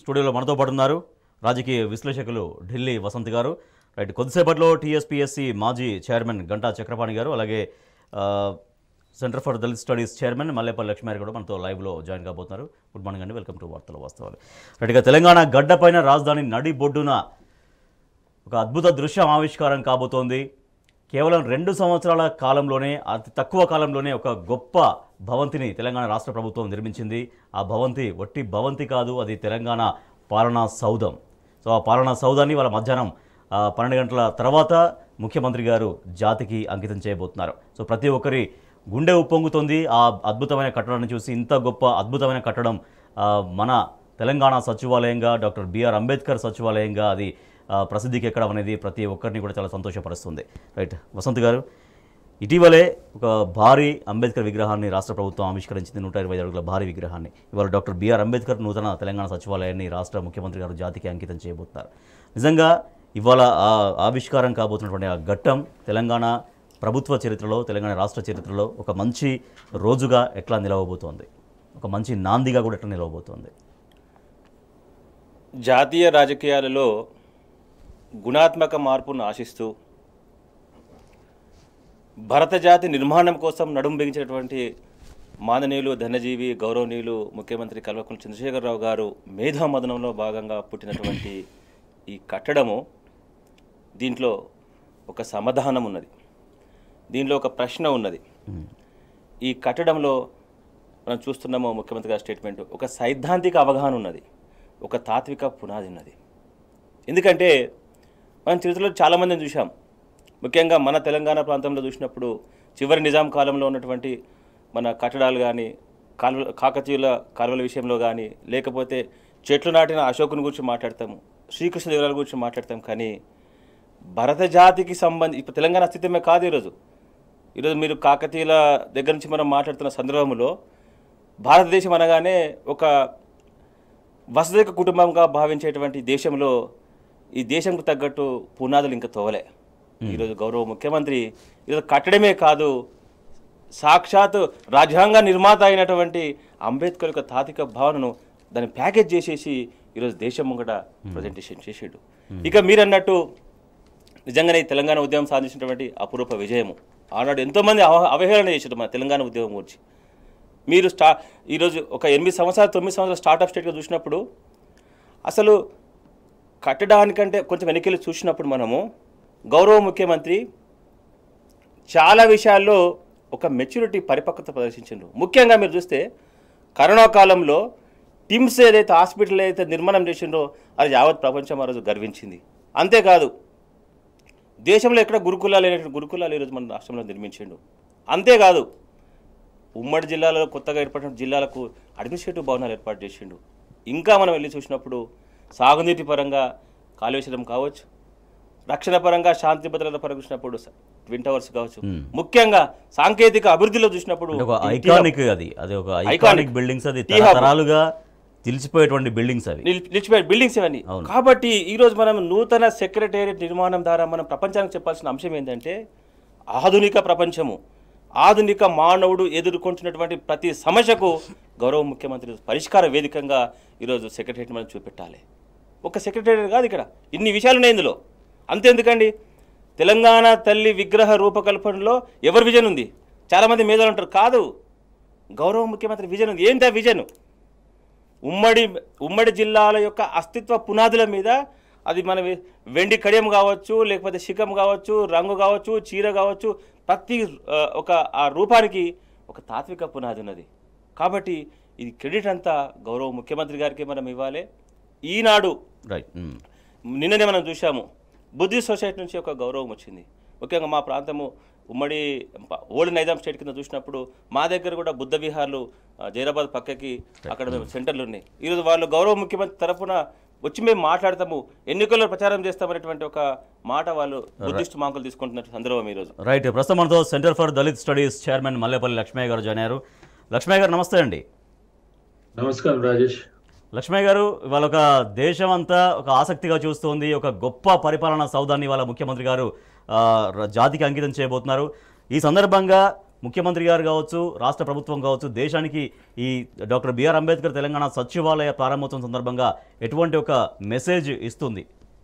స్టూడియోలో మనతో పాటు ఉన్నారు రాజకీయ విశ్లేషకులు ఢిల్లీ వసంత్ గారు రైట్ కొద్దిసేపట్లో టీఎస్పీఎస్సీ మాజీ చైర్మన్ గంటా చక్రపాణి గారు అలాగే ఆ, centre for Dalit studies chairman Mallepalli Lakshmi కూడా మనతో లైవ్లో జాయిన్ కాబోతున్నారు గుడ్ మార్నింగ్ అండి వెల్కమ్ టు వార్తల వాస్తవాలు రైట్గా తెలంగాణ గడ్డపైన రాజధాని నడి బొడ్డున ఒక అద్భుత దృశ్యం ఆవిష్కారం కాబోతోంది కేవలం రెండు సంవత్సరాల కాలంలోనే అతి తక్కువ కాలంలోనే ఒక గొప్ప భవంతిని తెలంగాణ రాష్ట్ర ప్రభుత్వం నిర్మించింది ఆ భవంతి వట్టి భవంతి కాదు అది తెలంగాణ పాలనా సౌధం సో ఆ పాలనా సౌధాన్ని వాళ్ళ మధ్యాహ్నం ఆ, పన్నెండు గంటల తర్వాత ముఖ్యమంత్రి గారు జాతికి అంకితం చేయబోతున్నారు సో ప్రతి ఒక్కరి గుండె ఉప్పొంగుతుంది ఆ అద్భుతమైన కట్టడాన్ని చూసి ఇంత గొప్ప అద్భుతమైన కట్టడం ఆ, మన తెలంగాణ సచివాలయంగా డాక్టర్ బిఆర్ అంబేద్కర్ సచివాలయంగా అది ఆ, ప్రసిద్ధికి ఎక్కడం అనేది ప్రతి ఒక్కరిని కూడా చాలా సంతోషపరుస్తుంది రైట్ వసంత్ గారు ఇటీవలే ఒక భారీ అంబేద్కర్ విగ్రహాన్ని రాష్ట్ర ప్రభుత్వం ఆవిష్కరించింది నూట ఇరవై అడుగుల భారీ విగ్రహాన్ని ఇవాళ డాక్టర్ బిఆర్ అంబేద్కర్ నూతన తెలంగాణ సచివాలయాన్ని రాష్ట్ర ముఖ్యమంత్రి గారు జాతికి అంకితం చేయబోతున్నారు నిజంగా ఇవాళ ఆ ఆవిష్కారం కాబోతున్నటువంటి ఆ ఘట్టం తెలంగాణ ప్రభుత్వ చరిత్రలో తెలంగాణ రాష్ట్ర చరిత్రలో ఒక మంచి రోజుగా ఎట్లా నిలవబోతోంది ఒక మంచి నాందిగా కూడా ఎట్లా నిలవబోతోంది జాతీయ రాజకీయాలలో గుణాత్మక మార్పును ఆశిస్తూ భరత జాతి నిర్మాణం కోసం నడుము బిగించినటువంటి మాననీయులు ధనజీవి గౌరవనీయులు ముఖ్యమంత్రి కల్వకుంట్ల చంద్రశేఖరరావు గారు మేధామదనంలో భాగంగా పుట్టినటువంటి ఈ కట్టడము దీంట్లో ఒక సమాధానం ఉన్నది దీనిలో ఒక ప్రశ్న ఉన్నది ఈ కట్టడంలో మనం చూస్తున్నాము ముఖ్యమంత్రి గారి స్టేట్మెంట్ ఒక సైద్ధాంతిక అవగాహన ఉన్నది ఒక తాత్విక పునాది ఉన్నది ఎందుకంటే మనం చరిత్రలో చాలామందిని చూసాం ముఖ్యంగా మన తెలంగాణ ప్రాంతంలో చూసినప్పుడు చివరి నిజాం కాలంలో ఉన్నటువంటి మన కట్టడాలు కానీ కాలువ కాకతీయుల కాలువల విషయంలో కానీ లేకపోతే చెట్లు నాటిన అశోకుని గురించి మాట్లాడతాము శ్రీకృష్ణదేవరాయల గురించి మాట్లాడతాం కానీ భరత జాతికి సంబంధి ఇప్పుడు తెలంగాణ అస్తిత్వమే కాదు ఈరోజు ఈరోజు మీరు కాకతీయుల దగ్గర నుంచి మనం మాట్లాడుతున్న సందర్భంలో భారతదేశం అనగానే ఒక వసతిక కుటుంబంగా భావించేటువంటి దేశంలో ఈ దేశంకు తగ్గట్టు పునాదులు ఇంకా తోవలే ఈరోజు గౌరవ ముఖ్యమంత్రి ఈరోజు కట్టడమే కాదు సాక్షాత్ రాజ్యాంగ నిర్మాత అయినటువంటి అంబేద్కర్ యొక్క తాతిక భావనను దాన్ని ప్యాకేజ్ చేసేసి ఈరోజు దేశం ముంగట ప్రజెంటేషన్ చేసాడు ఇక మీరు అన్నట్టు నిజంగానే ఈ తెలంగాణ ఉద్యమం సాధించినటువంటి అపురూప విజయము ఆనాడు ఎంతోమంది అవ- అవహేళన చేశారు మన తెలంగాణ ఉద్యమం గురించి మీరు స్టా ఈరోజు ఒక ఎనిమిది సంవత్సరాలు తొమ్మిది సంవత్సరాలు స్టార్ట్అప్ స్టేట్గా చూసినప్పుడు అసలు కట్టడానికంటే కొంచెం వెనకెళ్ళి చూసినప్పుడు మనము గౌరవ ముఖ్యమంత్రి చాలా విషయాల్లో ఒక మెచ్యూరిటీ పరిపక్వత ప్రదర్శించారు ముఖ్యంగా మీరు చూస్తే కరోనా కాలంలో టిమ్స్ ఏదైతే హాస్పిటల్ ఏదైతే నిర్మాణం చేసిండో అది యావత్ ప్రపంచం ఆ రోజు గర్వించింది అంతేకాదు దేశంలో ఎక్కడ గురుకులాలు లేనటువంటి గురుకులాలు ఈరోజు మన రాష్ట్రంలో నిర్మించిండు అంతేకాదు ఉమ్మడి జిల్లాలో కొత్తగా ఏర్పడిన జిల్లాలకు అడ్మినిస్ట్రేటివ్ భవనాలు ఏర్పాటు చేసిండు ఇంకా మనం వెళ్ళి చూసినప్పుడు సాగునీటి పరంగా కాళేశ్వరం కావచ్చు రక్షణ పరంగా శాంతి భద్రత పరంగా చూసినప్పుడు ట్విన్ టవర్స్ కావచ్చు ముఖ్యంగా సాంకేతిక అభివృద్ధిలో చూసినప్పుడు అంటే ఒక ఈ టీ హబ్ ఐకానిక్ అది అది ఒక ఐకానిక్ బిల్డింగ్స్ అది టీ హబ్. తరతరాలుగా తెలిసిపోయేటువంటి బిల్డింగ్స్ అవి నిల్- నిలిచిపోయే బిల్డింగ్స్ ఇవన్నీ అవును. కాబట్టి ఈరోజు మనం నూతన సెక్రటేరియట్ నిర్మాణం ద్వారా మనం ప్రపంచానికి చెప్పాల్సిన అంశం ఏంటంటే ఆధునిక ప్రపంచము ఆధునిక మానవుడు ఎదుర్కొంటున్నటువంటి ప్రతి సమస్యకు గౌరవ ముఖ్యమంత్రి పరిష్కార వేదికగా ఈరోజు సెక్రటేరియట్ మనం చూపెట్టాలి ఒక సెక్రటేరియట్ కాదు ఇక్కడ ఇన్ని విషయాలు ఉన్నాయి ఇందులో అంతేందుకండి తెలంగాణ తల్లి విగ్రహ రూపకల్పనలో ఎవరి విజన్ ఉంది చాలామంది మేధావులు అంటారు కాదు గౌరవ ముఖ్యమంత్రి విజన్ ఉంది ఏంటి ఆ విజన్ ఉమ్మడి ఉమ్మడి జిల్లాల యొక్క అస్తిత్వ పునాదుల మీద అది మన వె- వెండి కడియం కావచ్చు లేకపోతే శిఖం కావచ్చు రంగు కావచ్చు చీర కావచ్చు ప్రతి ఆ, ఒక ఆ రూపానికి ఒక తాత్విక పునాది ఉన్నది కాబట్టి ఇది క్రెడిట్ అంతా గౌరవ ముఖ్యమంత్రి గారికి మనం ఇవ్వాలి ఈనాడు రైట్ నిన్ననే మనం చూసాము బుద్ధిస్ట్ సొసైటీ నుంచి ఒక గౌరవం వచ్చింది ముఖ్యంగా మా ప్రాంతము ఉమ్మడి ప- ఓల్డ్ నైజాం స్టేట్ కింద చూసినప్పుడు మా దగ్గర కూడా బుద్ధ విహార్లు ఆ, జైరాబాద్ పక్కకి అక్కడ మేము సెంటర్లు ఉన్నాయి ఈరోజు వాళ్ళు గౌరవ ముఖ్యమంత్రి తరఫున వచ్చి మేము మాట్లాడతాము ఎన్నికల్లో ప్రచారం చేస్తామనేటువంటి ఒక మాట వాళ్ళు బుద్ధిస్ట్ మాంకులు తీసుకుంటున్న సందర్భం ఈరోజు రైట్ ప్రస్తుతం మనతో centre for Dalit studies chairman Mallepalli Lakshmaiah గారు జాయిన్ అయ్యారు లక్ష్మయ్య గారు నమస్తే అండి నమస్కారం రాజేష్ లక్ష్మయ్య గారు ఇవాళ ఒక దేశం అంతా ఒక ఆసక్తిగా చూస్తోంది ఒక గొప్ప పరిపాలనా సౌధాన్ని ఇవాళ ముఖ్యమంత్రి గారు ఆ, ర- జాతికి అంకితం చేయబోతున్నారు ఈ సందర్భంగా ముఖ్యమంత్రి గారు కావచ్చు రాష్ట్ర ప్రభుత్వం కావచ్చు దేశానికి ఈ డాక్టర్ బిఆర్ అంబేద్కర్ తెలంగాణ సచివాలయ ప్రారంభోత్సవం సందర్భంగా ఎటువంటి ఒక మెసేజ్ ఇస్తుంది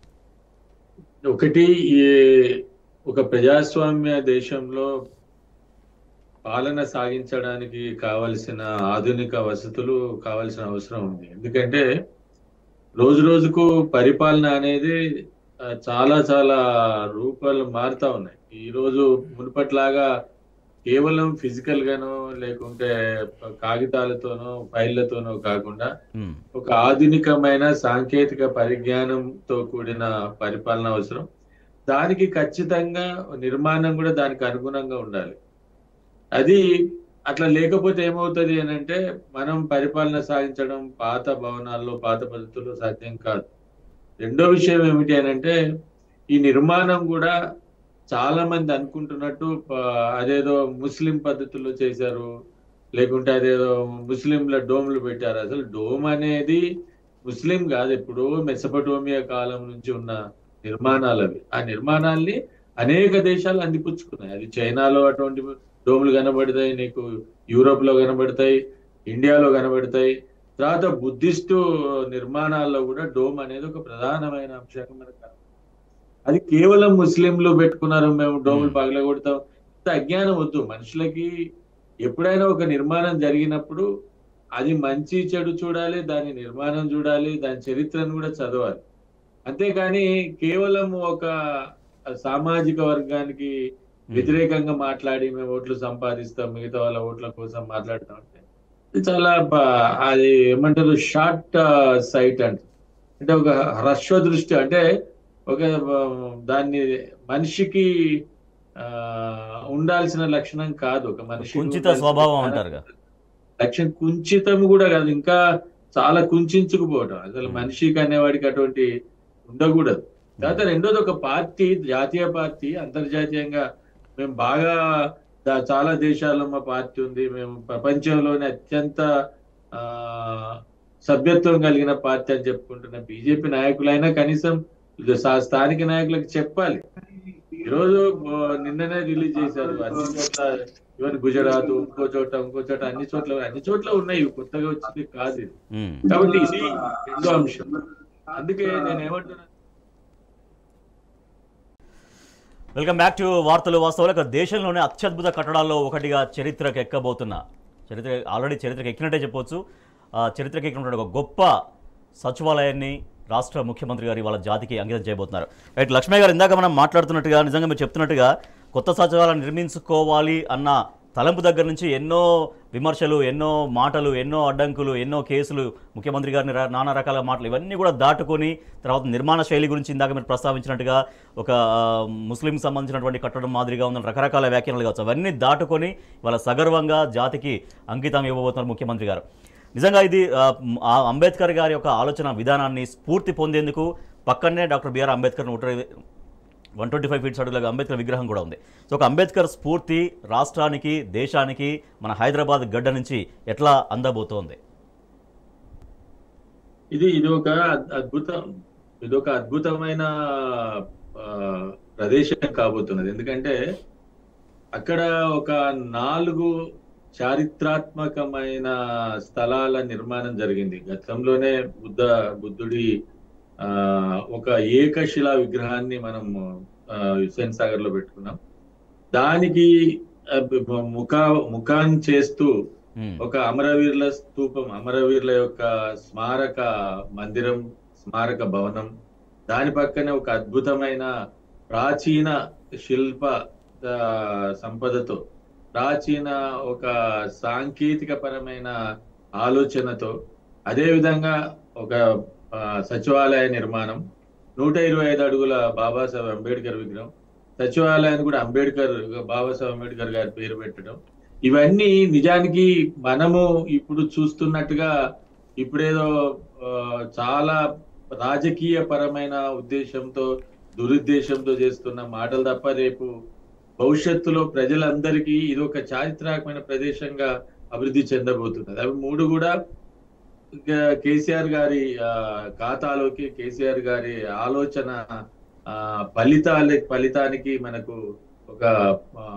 ఒకటి ఈ ఒక ప్రజాస్వామ్య దేశంలో పాలన సాగించడానికి కావలసిన ఆధునిక వసతులు కావలసిన అవసరం ఉంది ఎందుకంటే రోజు రోజుకు పరిపాలన అనేది ఆ, చాలా చాలా రూపాలు మారుతా ఉన్నాయి ఈ రోజు మునుపట్లాగా కేవలం ఫిజికల్ గానో లేకుంటే కాగితాలతోనో ఫైళ్లతోనో కాకుండా ఉమ్, ఒక ఆధునికమైన సాంకేతిక పరిజ్ఞానంతో కూడిన పరిపాలన అవసరం దానికి ఖచ్చితంగా నిర్మాణం కూడా దానికి అనుగుణంగా ఉండాలి అది అట్లా లేకపోతే ఏమవుతుంది అని అంటే మనం పరిపాలన సాగించడం పాత భవనాల్లో పాత పద్ధతుల్లో సాధ్యం కాదు రెండో విషయం ఏమిటి అని అంటే ఈ నిర్మాణం కూడా చాలా మంది అనుకుంటున్నట్టు ప- అదేదో ముస్లిం పద్ధతుల్లో చేశారు లేకుంటే అదేదో ముస్లింల డోమ్లు పెట్టారు అసలు డోమ్ అనేది ముస్లిం కాదు ఎప్పుడో మెసపటోమియా కాలం నుంచి ఉన్న నిర్మాణాలు అవి ఆ నిర్మాణాల్ని అనేక దేశాలు అందిపుచ్చుకున్నాయి అది చైనాలో అటువంటి డోములు కనబడతాయి నీకు యూరోప్ లో కనబడతాయి ఇండియాలో కనబడతాయి తర్వాత బుద్ధిస్టు నిర్మాణాల్లో కూడా డోమ్ అనేది ఒక ప్రధానమైన అంశంగా మనకు కనబడుతుంది. అది కేవలం ముస్లింలు పెట్టుకున్నారు మేము డోములు Hmm. పగలగొడతాం ఇంత అజ్ఞానం వద్దు మనుషులకి ఎప్పుడైనా ఒక నిర్మాణం జరిగినప్పుడు అది మంచి చెడు చూడాలి దాని నిర్మాణం చూడాలి దాని చరిత్రను కూడా చదవాలి అంతేకాని కేవలం ఒక సామాజిక వర్గానికి వ్యతిరేకంగా మాట్లాడి మేము ఓట్లు సంపాదిస్తాం మిగతా వాళ్ళ ఓట్ల కోసం మాట్లాడతాం అంటే ఇది చాలా బ- అది ఏమంటారు షార్ట్ సైట్ అంట అంటే ఒక హ్రస్వ దృష్టి అంటే ఒక ఆ, దాన్ని మనిషికి ఆ ఉండాల్సిన లక్షణం కాదు ఒక మనిషి కుంచిత స్వభావం అంటారుగా లక్ష్యం కుంచితం కూడా కాదు ఇంకా చాలా కుంచుకుపోవటం అసలు Hmm. మనిషికి అనేవాడికి అటువంటి ఉండకూడదు తర్వాత రెండోది ఒక పార్టీ జాతీయ పార్టీ అంతర్జాతీయంగా మేము బాగా దా- చాలా దేశాల్లో మా పార్టీ ఉంది మేము ప్రపంచంలోనే అత్యంత ఆ సభ్యత్వం కలిగిన పార్టీ అని చెప్పుకుంటున్న బీజేపీ నాయకులైనా కనీసం ఇది సా- స్థానిక నాయకులకు చెప్పాలి ఈరోజు ఆ, నిన్ననే రిలీజ్ చేశారు అన్ని చోట్ల ఈవెన్ గుజరాత్ ఇంకో చోట ఇంకో చోట అన్ని చోట్ల అన్ని చోట్ల ఉన్నాయి ఇవి కొత్తగా వచ్చింది కాదు ఇది ఉమ్. కాబట్టి ఇది రెండో అంశం అందుకే నేను ఏమంటున్నా వెల్కమ్ బ్యాక్ టు వార్తలు వాస్తవాలు ఇక దేశంలోనే అత్యద్భుత కట్టడాల్లో ఒకటిగా చరిత్రకు ఎక్కబోతున్న చరిత్ర ఆల్రెడీ చరిత్రకు ఎక్కినట్టే చెప్పొచ్చు ఆ చరిత్రకు ఎక్కినటువంటి ఒక గొప్ప సచివాలయాన్ని రాష్ట్ర ముఖ్యమంత్రి గారు ఇవాళ జాతికి అంకితం చేయబోతున్నారు రైట్ లక్ష్మయ్య గారు ఇందాక మనం మాట్లాడుతున్నట్టుగా నిజంగా మీరు చెప్తున్నట్టుగా కొత్త సచివాలయం నిర్మించుకోవాలి అన్న తలంపు దగ్గర నుంచి ఎన్నో విమర్శలు ఎన్నో మాటలు ఎన్నో అడ్డంకులు ఎన్నో కేసులు ముఖ్యమంత్రి గారిని రా- నానా రకాల మాటలు ఇవన్నీ కూడా దాటుకొని తర్వాత నిర్మాణ శైలి గురించి ఇందాక మీరు ప్రస్తావించినట్టుగా ఒక ఆ, ముస్లిం సంబంధించినటువంటి కట్టడం మాదిరిగా ఉన్న రకరకాల వ్యాఖ్యానాలు కావచ్చు అవన్నీ దాటుకొని వాళ్ళ సగర్వంగా జాతికి అంకితం ఇవ్వబోతున్నారు ముఖ్యమంత్రి గారు నిజంగా ఇది ఆ, మ్, ఆ అంబేద్కర్ గారి యొక్క ఆలోచన విధానాన్ని స్ఫూర్తి పొందేందుకు పక్కనే డాక్టర్ బిఆర్ అంబేద్కర్ నూట వన్ ట్వంటీ ఫైవ్ ఫీట్స్ అడుగుల అంబేద్కర్ విగ్రహం కూడా ఉంది సో ఒక అంబేద్కర్ స్ఫూర్తి రాష్ట్రానికి దేశానికి మన హైదరాబాద్ గడ్డ నుంచి ఎట్లా అందబోతోంది ఇది ఇది ఒక అద్భుతం ఇది ఒక అద్భుతమైన ఆ, ప్రదేశం కాబోతున్నది ఎందుకంటే అక్కడ ఒక నాలుగు చారిత్రాత్మకమైన స్థలాల నిర్మాణం జరిగింది గతంలోనే బుద్ధ బుద్ధుడి ఆ ఒక ఏకశిలా విగ్రహాన్ని మనం ఆ, హుస్సేన్ సాగర్ లో పెట్టుకున్నాం దానికి ఆ, ముఖ ముఖాన్ని చేస్తూ ఉమ్, ఒక అమరవీరుల స్తూపం అమరవీరుల యొక్క స్మారక మందిరం స్మారక భవనం దాని పక్కనే ఒక అద్భుతమైన ప్రాచీన శిల్ప ఆ, సంపదతో ప్రాచీన ఒక సాంకేతిక పరమైన ఆలోచనతో అదే విధంగా ఒక ఆ, సచివాలయ నిర్మాణం నూట ఇరవై ఐదు అడుగుల బాబాసాహెబ్ అంబేద్కర్ విగ్రహం సచివాలయాన్ని కూడా అంబేద్కర్ బాబాసాహెబ్ అంబేద్కర్ గారి పేరు పెట్టడం ఇవన్నీ నిజానికి మనము ఇప్పుడు చూస్తున్నట్టుగా ఇప్పుడేదో ఆ, చాలా రాజకీయ పరమైన ఉద్దేశంతో దురుద్దేశంతో చేస్తున్న మాటలు తప్ప రేపు భవిష్యత్తులో ప్రజలందరికీ ఇది ఒక చారిత్రాత్మకమైన ప్రదేశంగా అభివృద్ధి చెందబోతున్నది అవి మూడు కూడా ఇంకా కేసీఆర్ గారి ఆ, ఖాతాలోకి కేసీఆర్ గారి ఆలోచన ఆ, ఫలితాల ఫలితానికి మనకు ఒక ఆ,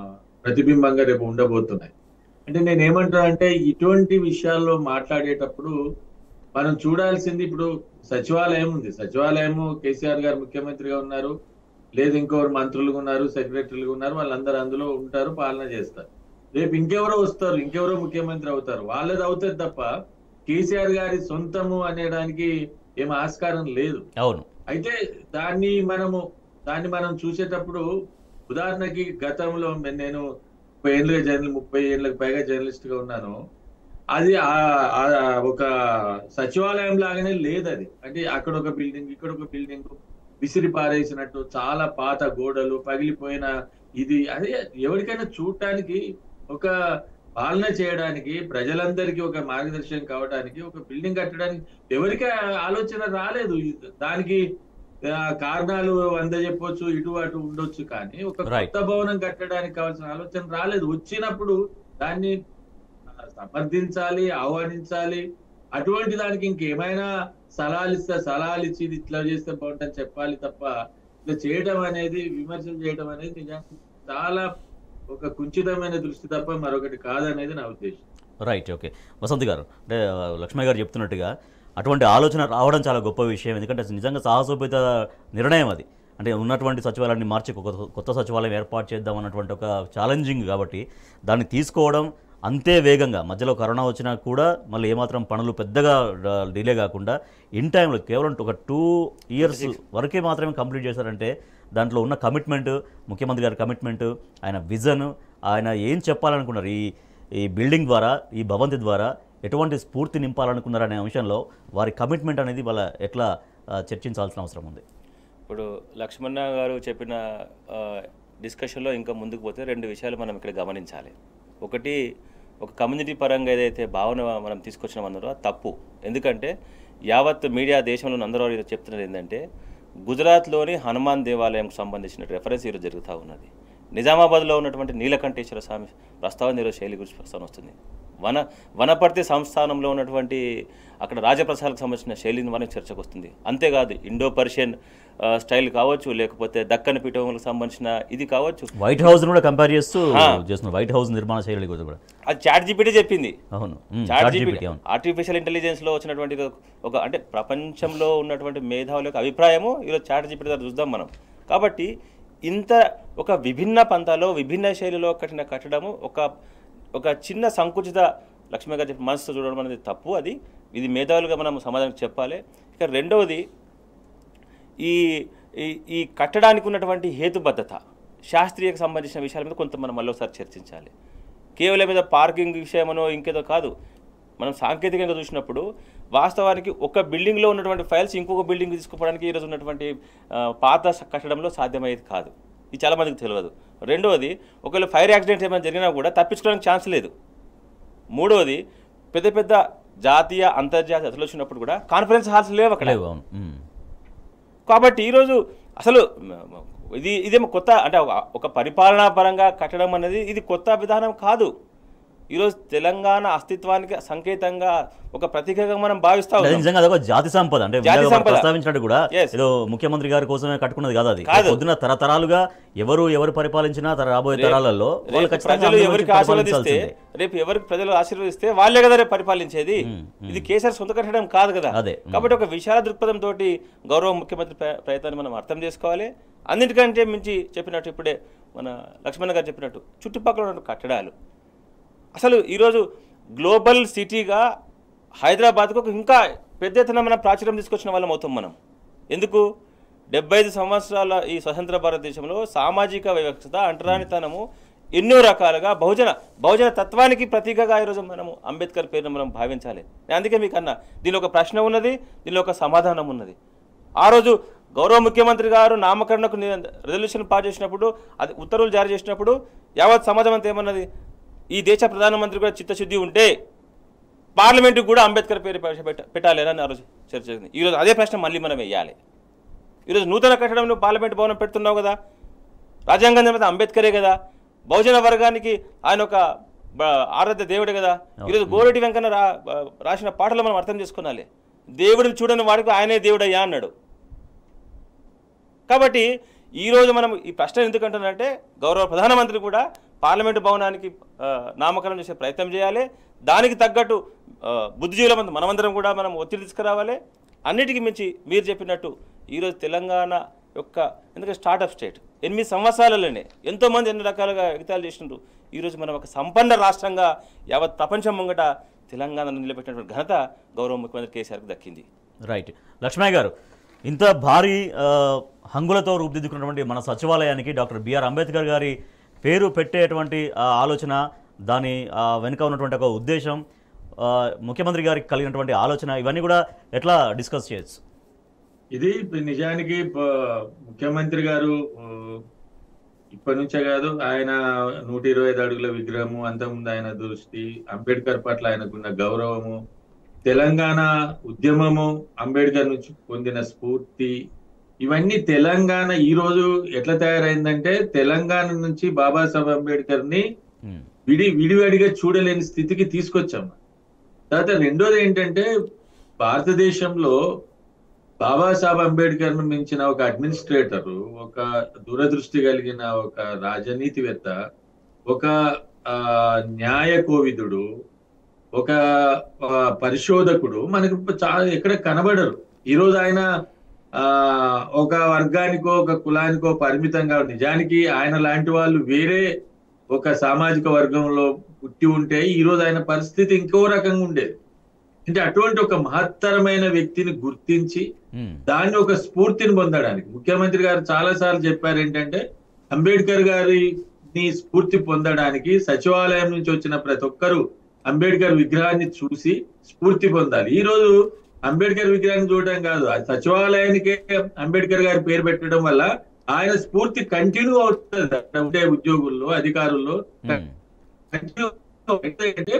ప్రతిబింబంగా రేపు ఉండబోతున్నాయి అంటే నేను ఏమంటా అంటే ఇటువంటి విషయాల్లో మాట్లాడేటప్పుడు మనం చూడాల్సింది ఇప్పుడు సచివాలయం ఉంది సచివాలయము కేసీఆర్ గారు ముఖ్యమంత్రిగా ఉన్నారు లేదు ఇంకొకరు మంత్రులుగా ఉన్నారు సెక్రటరీలుగా ఉన్నారు వాళ్ళందరూ అందులో ఉంటారు పాలన చేస్తారు రేపు ఇంకెవరో వస్తారు ఇంకెవరో ముఖ్యమంత్రి అవుతారు వాళ్ళది అవుతుంది తప్ప కేసీఆర్ గారి సొంతము అనేదానికి ఏం ఆస్కారం లేదు అవును అయితే దాన్ని మనము దాన్ని మనం చూసేటప్పుడు ఉదాహరణకి గతంలో మే- నేను ముప్పై ఏళ్ళుగా జర్నల్ ముప్పై ఏళ్ళకి పైగా జర్నలిస్ట్ గా ఉన్నాను అది ఆ- ఆ- ఒక సచివాలయం లాగానే లేదు అది అంటే అక్కడ ఒక బిల్డింగ్ ఇక్కడ ఒక బిల్డింగ్ విసిరి పారేసినట్టు చాలా పాత గోడలు పగిలిపోయిన ఇది అదే ఎవరికైనా చూడటానికి ఒక పాలన చేయడానికి ప్రజలందరికీ ఒక మార్గదర్శనం కావడానికి ఒక బిల్డింగ్ కట్టడానికి ఎవరికి ఆలోచన రాలేదు దానికి ఆ, కారణాలు వంద చెప్పొచ్చు ఇటు అటు ఉండొచ్చు కానీ ఒక Right. కొత్త భవనం కట్టడానికి కావాల్సిన ఆలోచన రాలేదు వచ్చినప్పుడు దాన్ని ఆ, సమర్థించాలి ఆహ్వానించాలి అటువంటి దానికి ఇంకేమైనా సలహాలు ఇస్తే సలహాలు ఇచ్చి ఇది ఇట్లా చేస్తే బాగుంటుందని చెప్పాలి తప్ప ఇట్లా చేయడం అనేది విమర్శలు చేయడం అనేది నిజానికి చాలా ఒక కుంచితమైన దృష్టి తప్ప మరొకటి కాదనేది నా ఉద్దేశం రైట్ ఓకే వసంత్ గారు అంటే ఆ, లక్ష్మయ్య గారు చెప్తున్నట్టుగా అటువంటి ఆలోచన రావడం చాలా గొప్ప విషయం ఎందుకంటే అసలు నిజంగా సాహసోపేత నిర్ణయం అది అంటే ఉన్నటువంటి సచివాలయాన్ని మార్చి ఒక కొత్త- కొత్త సచివాలయం ఏర్పాటు చేద్దాం అన్నటువంటి ఒక ఛాలెంజింగ్ కాబట్టి దాన్ని తీసుకోవడం అంతే వేగంగా మధ్యలో కరోనా వచ్చినా కూడా మళ్ళీ ఏమాత్రం పనులు పెద్దగా డిలే కాకుండా ఇన్ టైంలో కేవలం ఒక టూ ఇయర్స్ వరకే మాత్రమే కంప్లీట్ చేశారంటే దాంట్లో ఉన్న కమిట్మెంట్ ముఖ్యమంత్రి గారి కమిట్మెంట్ ఆయన విజన్ ఆయన ఏం చెప్పాలనుకున్నారు ఈ ఈ బిల్డింగ్ ద్వారా ఈ భవంతి ద్వారా ఎటువంటి స్ఫూర్తి నింపాలనుకున్నారు అనే అంశంలో వారి కమిట్మెంట్ అనేది వాళ్ళ ఎట్లా ఆ, చర్చించాల్సిన అవసరం ఉంది ఇప్పుడు లక్ష్మణ గారు చెప్పిన ఆ, డిస్కషన్లో ఇంకా ముందుకు పోతే రెండు విషయాలు మనం ఇక్కడ గమనించాలి ఒకటి ఒక కమ్యూనిటీ పరంగా ఏదైతే భావన మనం తీసుకొచ్చినామన్నారో అది తప్పు ఎందుకంటే యావత్ మీడియా దేశంలో అందరూ ఈరోజు చెప్తున్నది ఏంటంటే గుజరాత్లోని హనుమాన్ దేవాలయంకు సంబంధించిన రెఫరెన్స్ ఈరోజు జరుగుతూ ఉన్నది నిజామాబాద్లో ఉన్నటువంటి నీలకంఠేశ్వర స్వామి ప్రస్తావన ఈరోజు శైలి గురించి ప్రస్తావన వస్తుంది వన వనపర్తి సంస్థానంలో ఉన్నటువంటి అక్కడ రాజప్రసాదాలకు సంబంధించిన శైలిని మనకి చర్చకు వస్తుంది అంతేకాదు ఇండో పర్షియన్ ఆ, స్టైల్ కావచ్చు లేకపోతే దక్కన్ పీఠములకు సంబంధించిన ఇది కావచ్చు వైట్ హౌస్ కూడా కంపేర్ చేస్తూ ఆ. చేస్తున్నారు వైట్ హౌస్ నిర్మాణ శైలి గురించి కూడా అది చాట్ జీపీటీ చెప్పింది అవును um, chat chat GPT GPT అవును ఆర్టిఫిషియల్ ఇంటెలిజెన్స్ లో వచ్చినటువంటి ఒక- ఒక అంటే ప్రపంచంలో ఉన్నటువంటి మేధావుల యొక్క అభిప్రాయము ఈరోజు చాట్ జీపీటీ ద్వారా చూద్దాం మనం కాబట్టి ఇంత ఒక విభిన్న పంతాలో విభిన్న శైలిలో కట్టిన కట్టడము ఒక ఒక చిన్న సంకుచిత లక్ష్మి గారు చెప్పిన మనసుతో చూడడం అనేది తప్పు అది ఇది మేధావులుగా మనం సమాధానం చెప్పాలి ఇక రెండవది ఈ ఈ- ఈ కట్టడానికి ఉన్నటువంటి హేతుబద్ధత శాస్త్రీయకు సంబంధించిన విషయాల మీద కొంత మనం మళ్ళీ ఒకసారి చర్చించాలి కేవలం మీద పార్కింగ్ విషయమనో ఇంకేదో కాదు మనం సాంకేతికంగా చూసినప్పుడు వాస్తవానికి ఒక బిల్డింగ్లో ఉన్నటువంటి ఫైల్స్ ఇంకొక బిల్డింగ్ తీసుకుపోవడానికి ఈరోజు ఉన్నటువంటి ఆ, పాత స- కట్టడంలో సాధ్యమయ్యేది కాదు ఇది చాలా మందికి తెలియదు రెండవది ఒకవేళ ఫైర్ యాక్సిడెంట్ ఏమైనా జరిగినా కూడా తప్పించుకోవడానికి ఛాన్స్ లేదు మూడవది పెద్ద పెద్ద జాతీయ అంతర్జాతీయ అసలు వచ్చినప్పుడు కూడా కాన్ఫరెన్స్ హాల్స్ లేవు అక్కడ లేవు అవును ఉమ్. కాబట్టి ఈరోజు అసలు మ- మ- ఇది ఇదేమో కొత్త అంటే ఒక- ఒక పరిపాలనా పరంగా కట్టడం అనేది ఇది కొత్త విధానం కాదు ఈరోజు తెలంగాణ అస్తిత్వానికి సంకేతంగా ఒక ప్రతీకగా మనం భావిస్తా అది ఉన్నాం నిజంగా అదొక జాతి సంపద అంటే జాతి ఇందాక మనం సంపద. ప్రస్తావించినట్టు కూడా Yes. ఏదో ముఖ్యమంత్రి గారి కోసమే కట్టుకున్నది కాదు అది కాదు. పొద్దున తరతరాలుగా ఎవరు ఎవరు పరిపాలించిన తర రాబోయే రేపు- తరాలలో వాళ్ళు రేపు ఖచ్చితంగా ప్రజలు అందులో ఎవరికి నుంచి ఆశీర్వదిస్తే పరిపాలించాల్సిందే. రేపు ఎవరికి ప్రజలు ఆశీర్వదిస్తే వాళ్ళే కదా రేపు పరిపాలించేది మ్మ్, మ్మ్. ఇది కేసీఆర్ సొంత కట్టడం కాదు కదా అదే, మ్మ్. కాబట్టి ఒక విశాల దృక్పథం తోటి గౌరవ ముఖ్యమంత్రి ప్ర- ప్రయత్నాన్ని మనం అర్థం చేసుకోవాలి అన్నిటికంటే మించి చెప్పినట్టు ఇప్పుడే మన లక్ష్మణ్ గారు చెప్పినట్టు చుట్టుపక్కల ఉన్న కట్టడాలు అసలు ఈరోజు గ్లోబల్ సిటీగా హైదరాబాద్కు ఒక ఇంకా పెద్ద ఎత్తున మనం ప్రాచుర్యం తీసుకొచ్చిన వాళ్ళం అవుతాం మనం ఎందుకు డెబ్బై ఐదు సంవత్సరాల ఈ స్వతంత్ర భారతదేశంలో సామాజిక వ్యవస్థ అంటరానితనము ఎన్నో రకాలుగా బహుజన బహుజన తత్వానికి ప్రతీకగా ఈరోజు మనము అంబేద్కర్ పేరును మనం భావించాలి నేను అందుకే మీకు అన్న దీనిలో ఒక ప్రశ్న ఉన్నది దీనిలో ఒక సమాధానం ఉన్నది ఆ రోజు గౌరవ ముఖ్యమంత్రి గారు నామకరణకు రెజల్యూషన్ పాస్ చేసినప్పుడు అది ఉత్తర్వులు జారీ చేసినప్పుడు యావత్ సమాజం అంతా ఏమన్నది ఈ దేశ ప్రధానమంత్రి కూడా చిత్తశుద్ధి ఉంటే పార్లమెంటుకు కూడా అంబేద్కర్ పేరు పెట్ట- పెట్టాలి అని ఆ రోజు చర్చ జరిగింది ఈరోజు అదే ప్రశ్న మళ్ళీ మనం వేయాలి ఈరోజు నూతన కట్టడంలో పార్లమెంట్ భవనం పెడుతున్నావు కదా రాజ్యాంగం నిర్మాత అంబేద్కరే కదా బహుజన వర్గానికి ఆయన ఒక బ- ఆరాధ్య దేవుడే కదా ఈరోజు గోరెటి వెంకన్న రా బ- రాసిన పాటలు మనం అర్థం చేసుకున్నాలి దేవుడిని చూడని వాడికి ఆయనే దేవుడయ్యా అన్నాడు కాబట్టి ఈరోజు మనం ఈ ప్రశ్న ఎందుకంటున్నానంటే గౌరవ ప్రధానమంత్రి కూడా పార్లమెంటు భవనానికి ఆ, నామకరణం చేసే ప్రయత్నం చేయాలి దానికి తగ్గట్టు ఆ, బుద్ధిజీవుల మంది మనమందరం కూడా మనం ఒత్తిడి తీసుకురావాలి అన్నిటికీ మించి మీరు చెప్పినట్టు ఈరోజు తెలంగాణ యొక్క ఎందుకంటే స్టార్టప్ స్టేట్ ఎనిమిది సంవత్సరాలలోనే ఎంతోమంది ఎన్ని రకాలుగా ఎగతాలు చేసినారు ఈరోజు మనం ఒక సంపన్న రాష్ట్రంగా యావత్ ప్రపంచం ముంగట తెలంగాణను నిలబెట్టినటువంటి ఘనత గౌరవ ముఖ్యమంత్రి కేసీఆర్కి దక్కింది రైట్ లక్ష్మయ్య గారు ఇంత భారీ ఆ, హంగులతో రూపుదిద్దుకున్నటువంటి మన సచివాలయానికి డాక్టర్ బిఆర్ అంబేద్కర్ గారి పేరు పెట్టేటువంటి ఆ ఆలోచన దాని ఆ, వెనుక ఉన్నటువంటి ఒక ఉద్దేశం ఆ, ముఖ్యమంత్రి గారికి కలిగినటువంటి ఆలోచన ఇవన్నీ కూడా ఎట్లా డిస్కస్ చేయొచ్చు ఇది నిజానికి ప- ముఖ్యమంత్రి గారు ఆ, ఇప్పటి నుంచే కాదు ఆయన నూట ఇరవై ఐదు అడుగుల విగ్రహము అంతకుముందు ఆయన దృష్టి అంబేద్కర్ పట్ల ఆయనకున్న గౌరవము తెలంగాణ ఉద్యమము అంబేద్కర్ నుంచి పొందిన స్ఫూర్తి ఇవన్నీ తెలంగాణ ఈ రోజు ఎట్లా తయారైందంటే తెలంగాణ నుంచి బాబాసాహెబ్ అంబేద్కర్ ని ఉమ్, విడి విడివడిగా చూడలేని స్థితికి తీసుకొచ్చాం తర్వాత రెండోది ఏంటంటే భారతదేశంలో బాబాసాహెబ్ అంబేద్కర్ ను మించిన ఒక అడ్మినిస్ట్రేటర్ ఒక దూరదృష్టి కలిగిన ఒక రాజనీతివేత్త ఒక ఆ, న్యాయ కోవిదుడు ఒక ఆ, పరిశోధకుడు మనకు చాలా ఎక్కడ కనబడరు ఈరోజు ఆయన ఆ ఒక వర్గానికో ఒక కులానికో పరిమితంగా నిజానికి ఆయన లాంటి వాళ్ళు వేరే ఒక సామాజిక వర్గంలో పుట్టి ఉంటే ఈ రోజు ఆయన పరిస్థితి ఇంకో రకంగా ఉండేది అంటే అటువంటి ఒక మహత్తరమైన వ్యక్తిని గుర్తించి ఉమ్, దాన్ని ఒక స్ఫూర్తిని పొందడానికి ముఖ్యమంత్రి గారు చాలా సార్లు చెప్పారు ఏంటంటే అంబేద్కర్ గారిని స్ఫూర్తి పొందడానికి సచివాలయం నుంచి వచ్చిన ప్రతి ఒక్కరూ అంబేద్కర్ విగ్రహాన్ని చూసి స్ఫూర్తి పొందాలి ఈ రోజు అంబేద్కర్ విగ్రహాన్ని చూడడం కాదు ఆ సచివాలయానికే అంబేద్కర్ గారి పేరు పెట్టడం వల్ల ఆయన స్ఫూర్తి కంటిన్యూ అవుతుంది అక్కడ ఉండే ఉద్యోగుల్లో అధికారుల్లో ఉమ్, కంటిన్యూ అంటే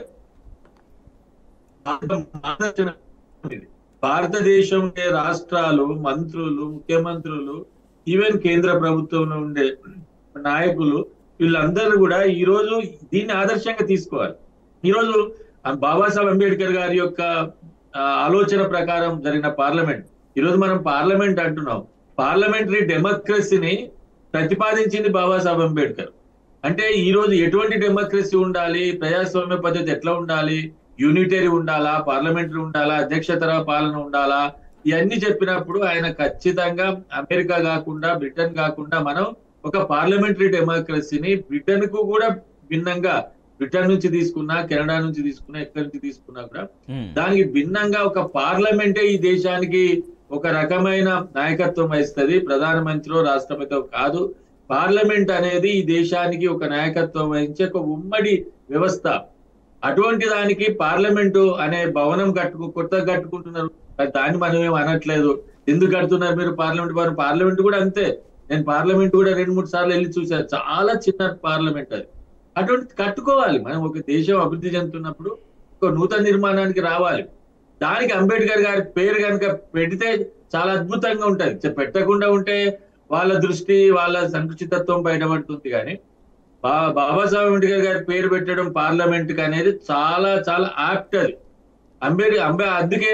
ఆలోచన ఇది. భారతదేశం ఉండే రాష్ట్రాలు మంత్రులు ముఖ్యమంత్రులు ఈవెన్ కేంద్ర ప్రభుత్వంలో ఉండే నాయకులు వీళ్ళందరూ కూడా ఈ రోజు దీన్ని ఆదర్శంగా తీసుకోవాలి ఈ రోజు ఆ బాబాసాహెబ్ అంబేద్కర్ గారి యొక్క ఆ, ఆలోచన ప్రకారం జరిగిన పార్లమెంట్ ఈ రోజు మనం పార్లమెంట్ అంటున్నాం పార్లమెంటరీ డెమోక్రసీని ప్రతిపాదించింది బాబాసాహెబ్ అంబేద్కర్ అంటే ఈ రోజు ఎటువంటి డెమోక్రసీ ఉండాలి ప్రజాస్వామ్య పద్ధతి ఎట్లా ఉండాలి యూనిటరీ ఉండాలా పార్లమెంటరీ ఉండాలా అధ్యక్షతర పాలన ఉండాలా ఇవన్నీ చెప్పినప్పుడు ఆయన ఖచ్చితంగా అమెరికా కాకుండా బ్రిటన్ కాకుండా మనం ఒక పార్లమెంటరీ డెమోక్రసీని బ్రిటన్ కు కూడా భిన్నంగా బ్రిటన్ నుంచి తీసుకున్నా కెనడా నుంచి తీసుకున్నా ఎక్కడి నుంచి తీసుకున్నా కూడా ఉమ్, దానికి భిన్నంగా ఒక పార్లమెంటే ఈ దేశానికి ఒక రకమైన నాయకత్వం వహిస్తుంది ప్రధానమంత్రి రాష్ట్రపతి కాదు పార్లమెంట్ అనేది ఈ దేశానికి ఒక నాయకత్వం వహించే ఒక ఉమ్మడి వ్యవస్థ అటువంటి దానికి పార్లమెంటు అనే భవనం కట్టుకు కొత్తగా కట్టుకుంటున్నారు కానీ దాన్ని మనం ఏం అనట్లేదు ఎందుకు కడుతున్నారు మీరు పార్లమెంట్ భవనం పార్లమెంట్ కూడా అంతే నేను పార్లమెంట్ కూడా రెండు మూడు సార్లు వెళ్ళి చూశాను చాలా చిన్న పార్లమెంట్ అది అటువంటి కట్టుకోవాలి మనం ఒక దేశం అభివృద్ధి చెందుతున్నప్పుడు ఒక నూతన నిర్మాణానికి రావాలి దానికి అంబేద్కర్ గారి పేరు కనుక పెడితే చాలా అద్భుతంగా ఉంటది చె- పెట్టకుండా ఉంటే వాళ్ళ దృష్టి వాళ్ళ సంకుచితత్వం బయటపడుతుంది కానీ బా బాబాసాహెబ్ అంబేద్కర్ గారి పేరు పెట్టడం పార్లమెంట్ కి అనేది చాలా చాలా యాప్ట్ అది అంబేద్కర్ అంబే అందుకే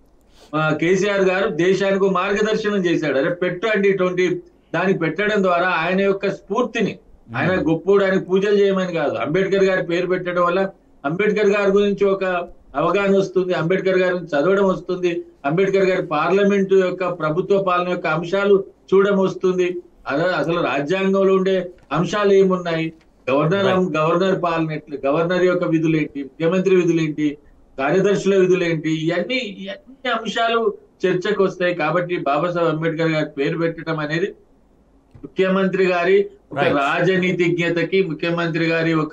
ఆ, కేసీఆర్ గారు దేశానికి ఒక మార్గదర్శనం చేశాడు అరే పెట్టు అండి ఇటువంటి దానికి పెట్టడం ద్వారా ఆయన యొక్క స్ఫూర్తిని ఆయన గొప్పోడు ఆయన పూజలు చేయమని కాదు అంబేద్కర్ గారి పేరు పెట్టడం వల్ల అంబేద్కర్ గారి గురించి ఒక అవగాహన వస్తుంది అంబేద్కర్ గారి గురించి చదవడం వస్తుంది అంబేద్కర్ గారి పార్లమెంట్ యొక్క ప్రభుత్వ పాలన యొక్క అంశాలు చూడడం వస్తుంది అదే అసలు రాజ్యాంగంలో ఉండే అంశాలు ఏమున్నాయి గవర్నర్ గవర్నర్ పాలన ఎట్లా గవర్నర్ యొక్క విధులు ఏంటి ముఖ్యమంత్రి విధులు ఏంటి కార్యదర్శుల విధులు ఏంటి ఇవన్నీ ఇవన్నీ అంశాలు చర్చకు వస్తాయి కాబట్టి బాబాసాహెబ్ అంబేద్కర్ గారి పేరు పెట్టడం అనేది ముఖ్యమంత్రి గారి ఒక Right. రాజనీతిజ్ఞతకి ముఖ్యమంత్రి గారి ఒక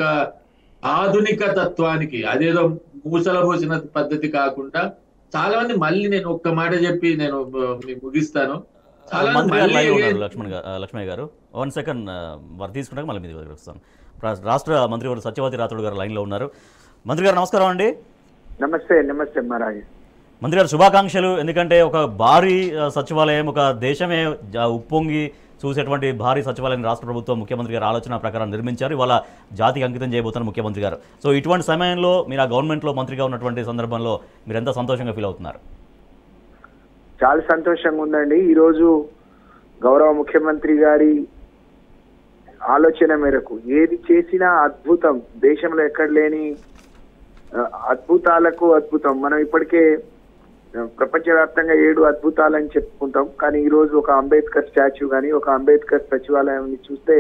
ఆధునిక తత్వానికి అదేదో మూసల పోసిన పద్ధతి కాకుండా చాలా మంది మళ్ళీ నేను ఒక్క మాట చెప్పి నేను ఆ, మీకు ముగిస్తాను చాలా మంది మంత్రి గారు మళ్ళీ లైన్లో ఉన్నారు లక్ష్మణ్ గారు లక్ష్మయ్య గారు వన్ సెకండ్ వారు తీసుకున్నాక మళ్ళీ మీ దగ్గరికి వస్తాను రా- రాష్ట్ర మంత్రి గారు సత్యవతి రాథోడ్ గారు లైన్లో ఉన్నారు మంత్రి గారు నమస్కారం అండి నమస్తే నమస్తే మహారాజ్ మంత్రి గారు శుభాకాంక్షలు ఎందుకంటే ఒక భారీ ఆ, సచివాలయం ఒక దేశమే జ- ఉప్పొంగి చూసేటువంటి భారీ సచివాలయం రాష్ట్ర ప్రభుత్వం ముఖ్యమంత్రి గారి ఆలోచన ప్రకారం నిర్మించారు ఇవాళ జాతికి అంకితం చేయబోతున్నారు ముఖ్యమంత్రి గారు సో ఇటువంటి సమయంలో మీరు ఆ గవర్నమెంట్లో మంత్రిగా ఉన్నటువంటి సందర్భంలో మీరు ఎంత సంతోషంగా ఫీల్ అవుతున్నారు చాలా సంతోషంగా ఉందండి ఈరోజు గౌరవ ముఖ్యమంత్రి గారి ఆలోచన మేరకు ఏది చేసినా అద్భుతం దేశంలో ఎక్కడ లేని ఆ, అద్భుతాలకు అద్భుతం మనం ఇప్పటికే ఆ, ప్రపంచవ్యాప్తంగా ఏడు అద్భుతాలని చెప్పుకుంటాం కానీ ఈ రోజు ఒక అంబేద్కర్ స్టాచ్యూ కానీ ఒక అంబేద్కర్ సచివాలయం చూస్తే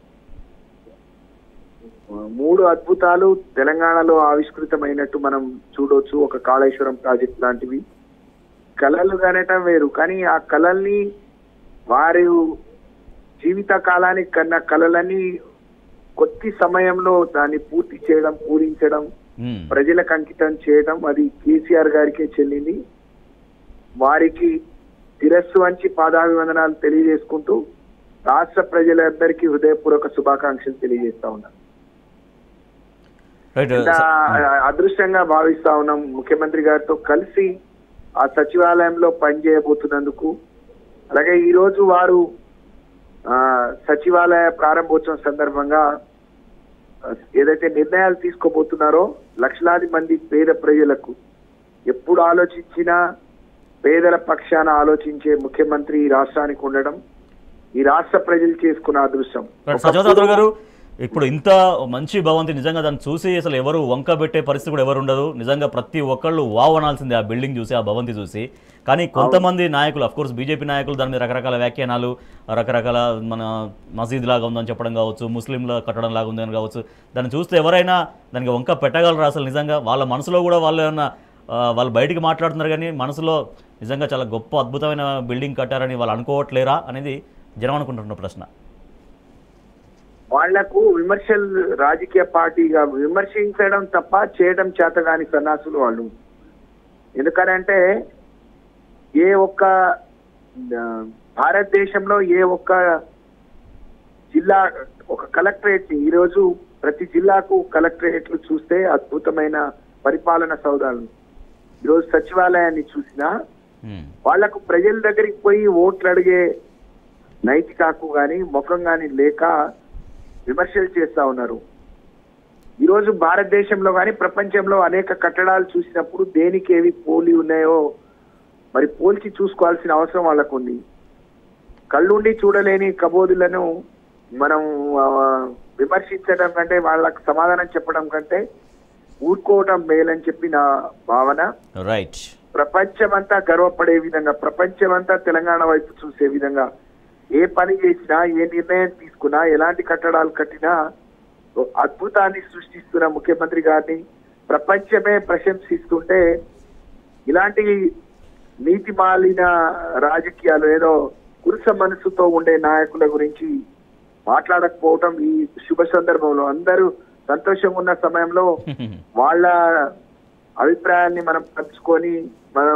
ఆ, మూడు అద్భుతాలు తెలంగాణలో ఆవిష్కృతమైనట్టు మనం చూడొచ్చు ఒక కాళేశ్వరం ప్రాజెక్ట్ లాంటివి కళలు కనటం వేరు కానీ ఆ కళల్ని వారి జీవిత కాలానికి కన్నా కళలని కొద్ది సమయంలో దాన్ని పూర్తి చేయడం పూరించడం మ్మ్. ప్రజలకు అంకితం చేయడం అది కేసీఆర్ గారికే చెల్లింది వారికి శిరస్సు వంచి పాదాభివందనాలు తెలియజేసుకుంటూ రాష్ట్ర ప్రజలందరికీ హృదయపూర్వక శుభాకాంక్షలు తెలియజేస్తా ఉన్నాను రైట్ ఎంత అదృష్టంగా భావిస్తా ఉన్నాం ముఖ్యమంత్రి గారితో కలిసి ఆ సచివాలయంలో పనిచేయబోతున్నందుకు అలాగే ఈ రోజు వారు ఆ సచివాలయ ప్రారంభోత్సవం సందర్భంగా ఆ, ఏదైతే నిర్ణయాలు తీసుకోబోతున్నారో లక్షలాది మంది పేద ప్రజలకు ఎప్పుడు ఆలోచించినా పేదల పక్షాన ఆలోచించే ముఖ్యమంత్రి ఈ రాష్ట్రానికి ఉండడం ఈ రాష్ట్ర ప్రజలు చేసుకున్న అదృష్టం సత్యవతారావు గారు ఇప్పుడు ఇంత మంచి భవంతి నిజంగా దాన్ని చూసి అసలు ఎవరు వంక పెట్టే పరిస్థితి కూడా ఎవరు ఉండదు నిజంగా ప్రతి ఒక్కళ్ళు వావ్ అనాల్సిందే ఆ బిల్డింగ్ చూసి ఆ భవంతి చూసి కానీ కొంతమంది నాయకులు అఫ్ కోర్స్ బీజేపీ నాయకులు దాని మీద రకరకాల వ్యాఖ్యానాలు రకరకాల మన మసీద్ లాగా ఉందని చెప్పడం కావచ్చు ముస్లింల కట్టడం లాగా ఉందని కావచ్చు దాన్ని చూస్తే ఎవరైనా దానికి వంక పెట్టగలరు అసలు నిజంగా వాళ్ళ మనసులో కూడా వాళ్ళు ఏమన్నా ఆ, వాళ్ళు బయటికి మాట్లాడుతున్నారు కానీ మనసులో నిజంగా చాలా గొప్ప అద్భుతమైన బిల్డింగ్ కట్టారని వాళ్ళు అనుకోవట్లేరా అనేది జనం అనుకుంటున్న ప్రశ్న వాళ్లకు విమర్శలు రాజకీయ పార్టీగా విమర్శించడం తప్ప చేయడం చేతగాని సన్నాసులు వాళ్ళు ఎందుకనంటే ఏ ఒక్క ఆ, భారతదేశంలో ఏ ఒక్క జిల్లా ఒక కలెక్టరేట్ ని ఈరోజు ప్రతి జిల్లాకు కలెక్టరేట్లు చూస్తే అద్భుతమైన పరిపాలన సౌదాలు ఈరోజు సచివాలయాన్ని చూసినా మ్మ్. వాళ్లకు ప్రజల దగ్గరికి పోయి ఓట్లు అడిగే నైతిక హక్కు గాని ముఖం గాని లేక విమర్శలు చేస్తా ఉన్నారు ఈరోజు భారతదేశంలో గాని ప్రపంచంలో అనేక కట్టడాలు చూసినప్పుడు దేనికి ఏవి పోలి ఉన్నాయో మరి పోల్చి చూసుకోవాల్సిన అవసరం వాళ్ళకు ఉంది కళ్ళుండి చూడలేని కబోదులను మనం ఆ, విమర్శించడం కంటే వాళ్ళకు సమాధానం చెప్పడం కంటే ఊరుకోవటం మేలని చెప్పి నా భావన రైట్ ప్రపంచమంతా గర్వపడే విధంగా ప్రపంచమంతా తెలంగాణ వైపు చూసే విధంగా ఏ పని చేసినా ఏ నిర్ణయం తీసుకున్నా ఎలాంటి కట్టడాలు కట్టినా ఓ అద్భుతాన్ని సృష్టిస్తున్న ముఖ్యమంత్రి గారిని ప్రపంచమే ప్రశంసిస్తుంటే ఇలాంటి నీతి మాలిన రాజకీయాలు ఏదో కురుస మనసుతో ఉండే నాయకుల గురించి మాట్లాడకపోవటం ఈ శుభ సందర్భంలో అందరూ సంతోషంగా ఉన్న సమయంలో వాళ్ళ అభిప్రాయాన్ని మనం పంచుకొని మనం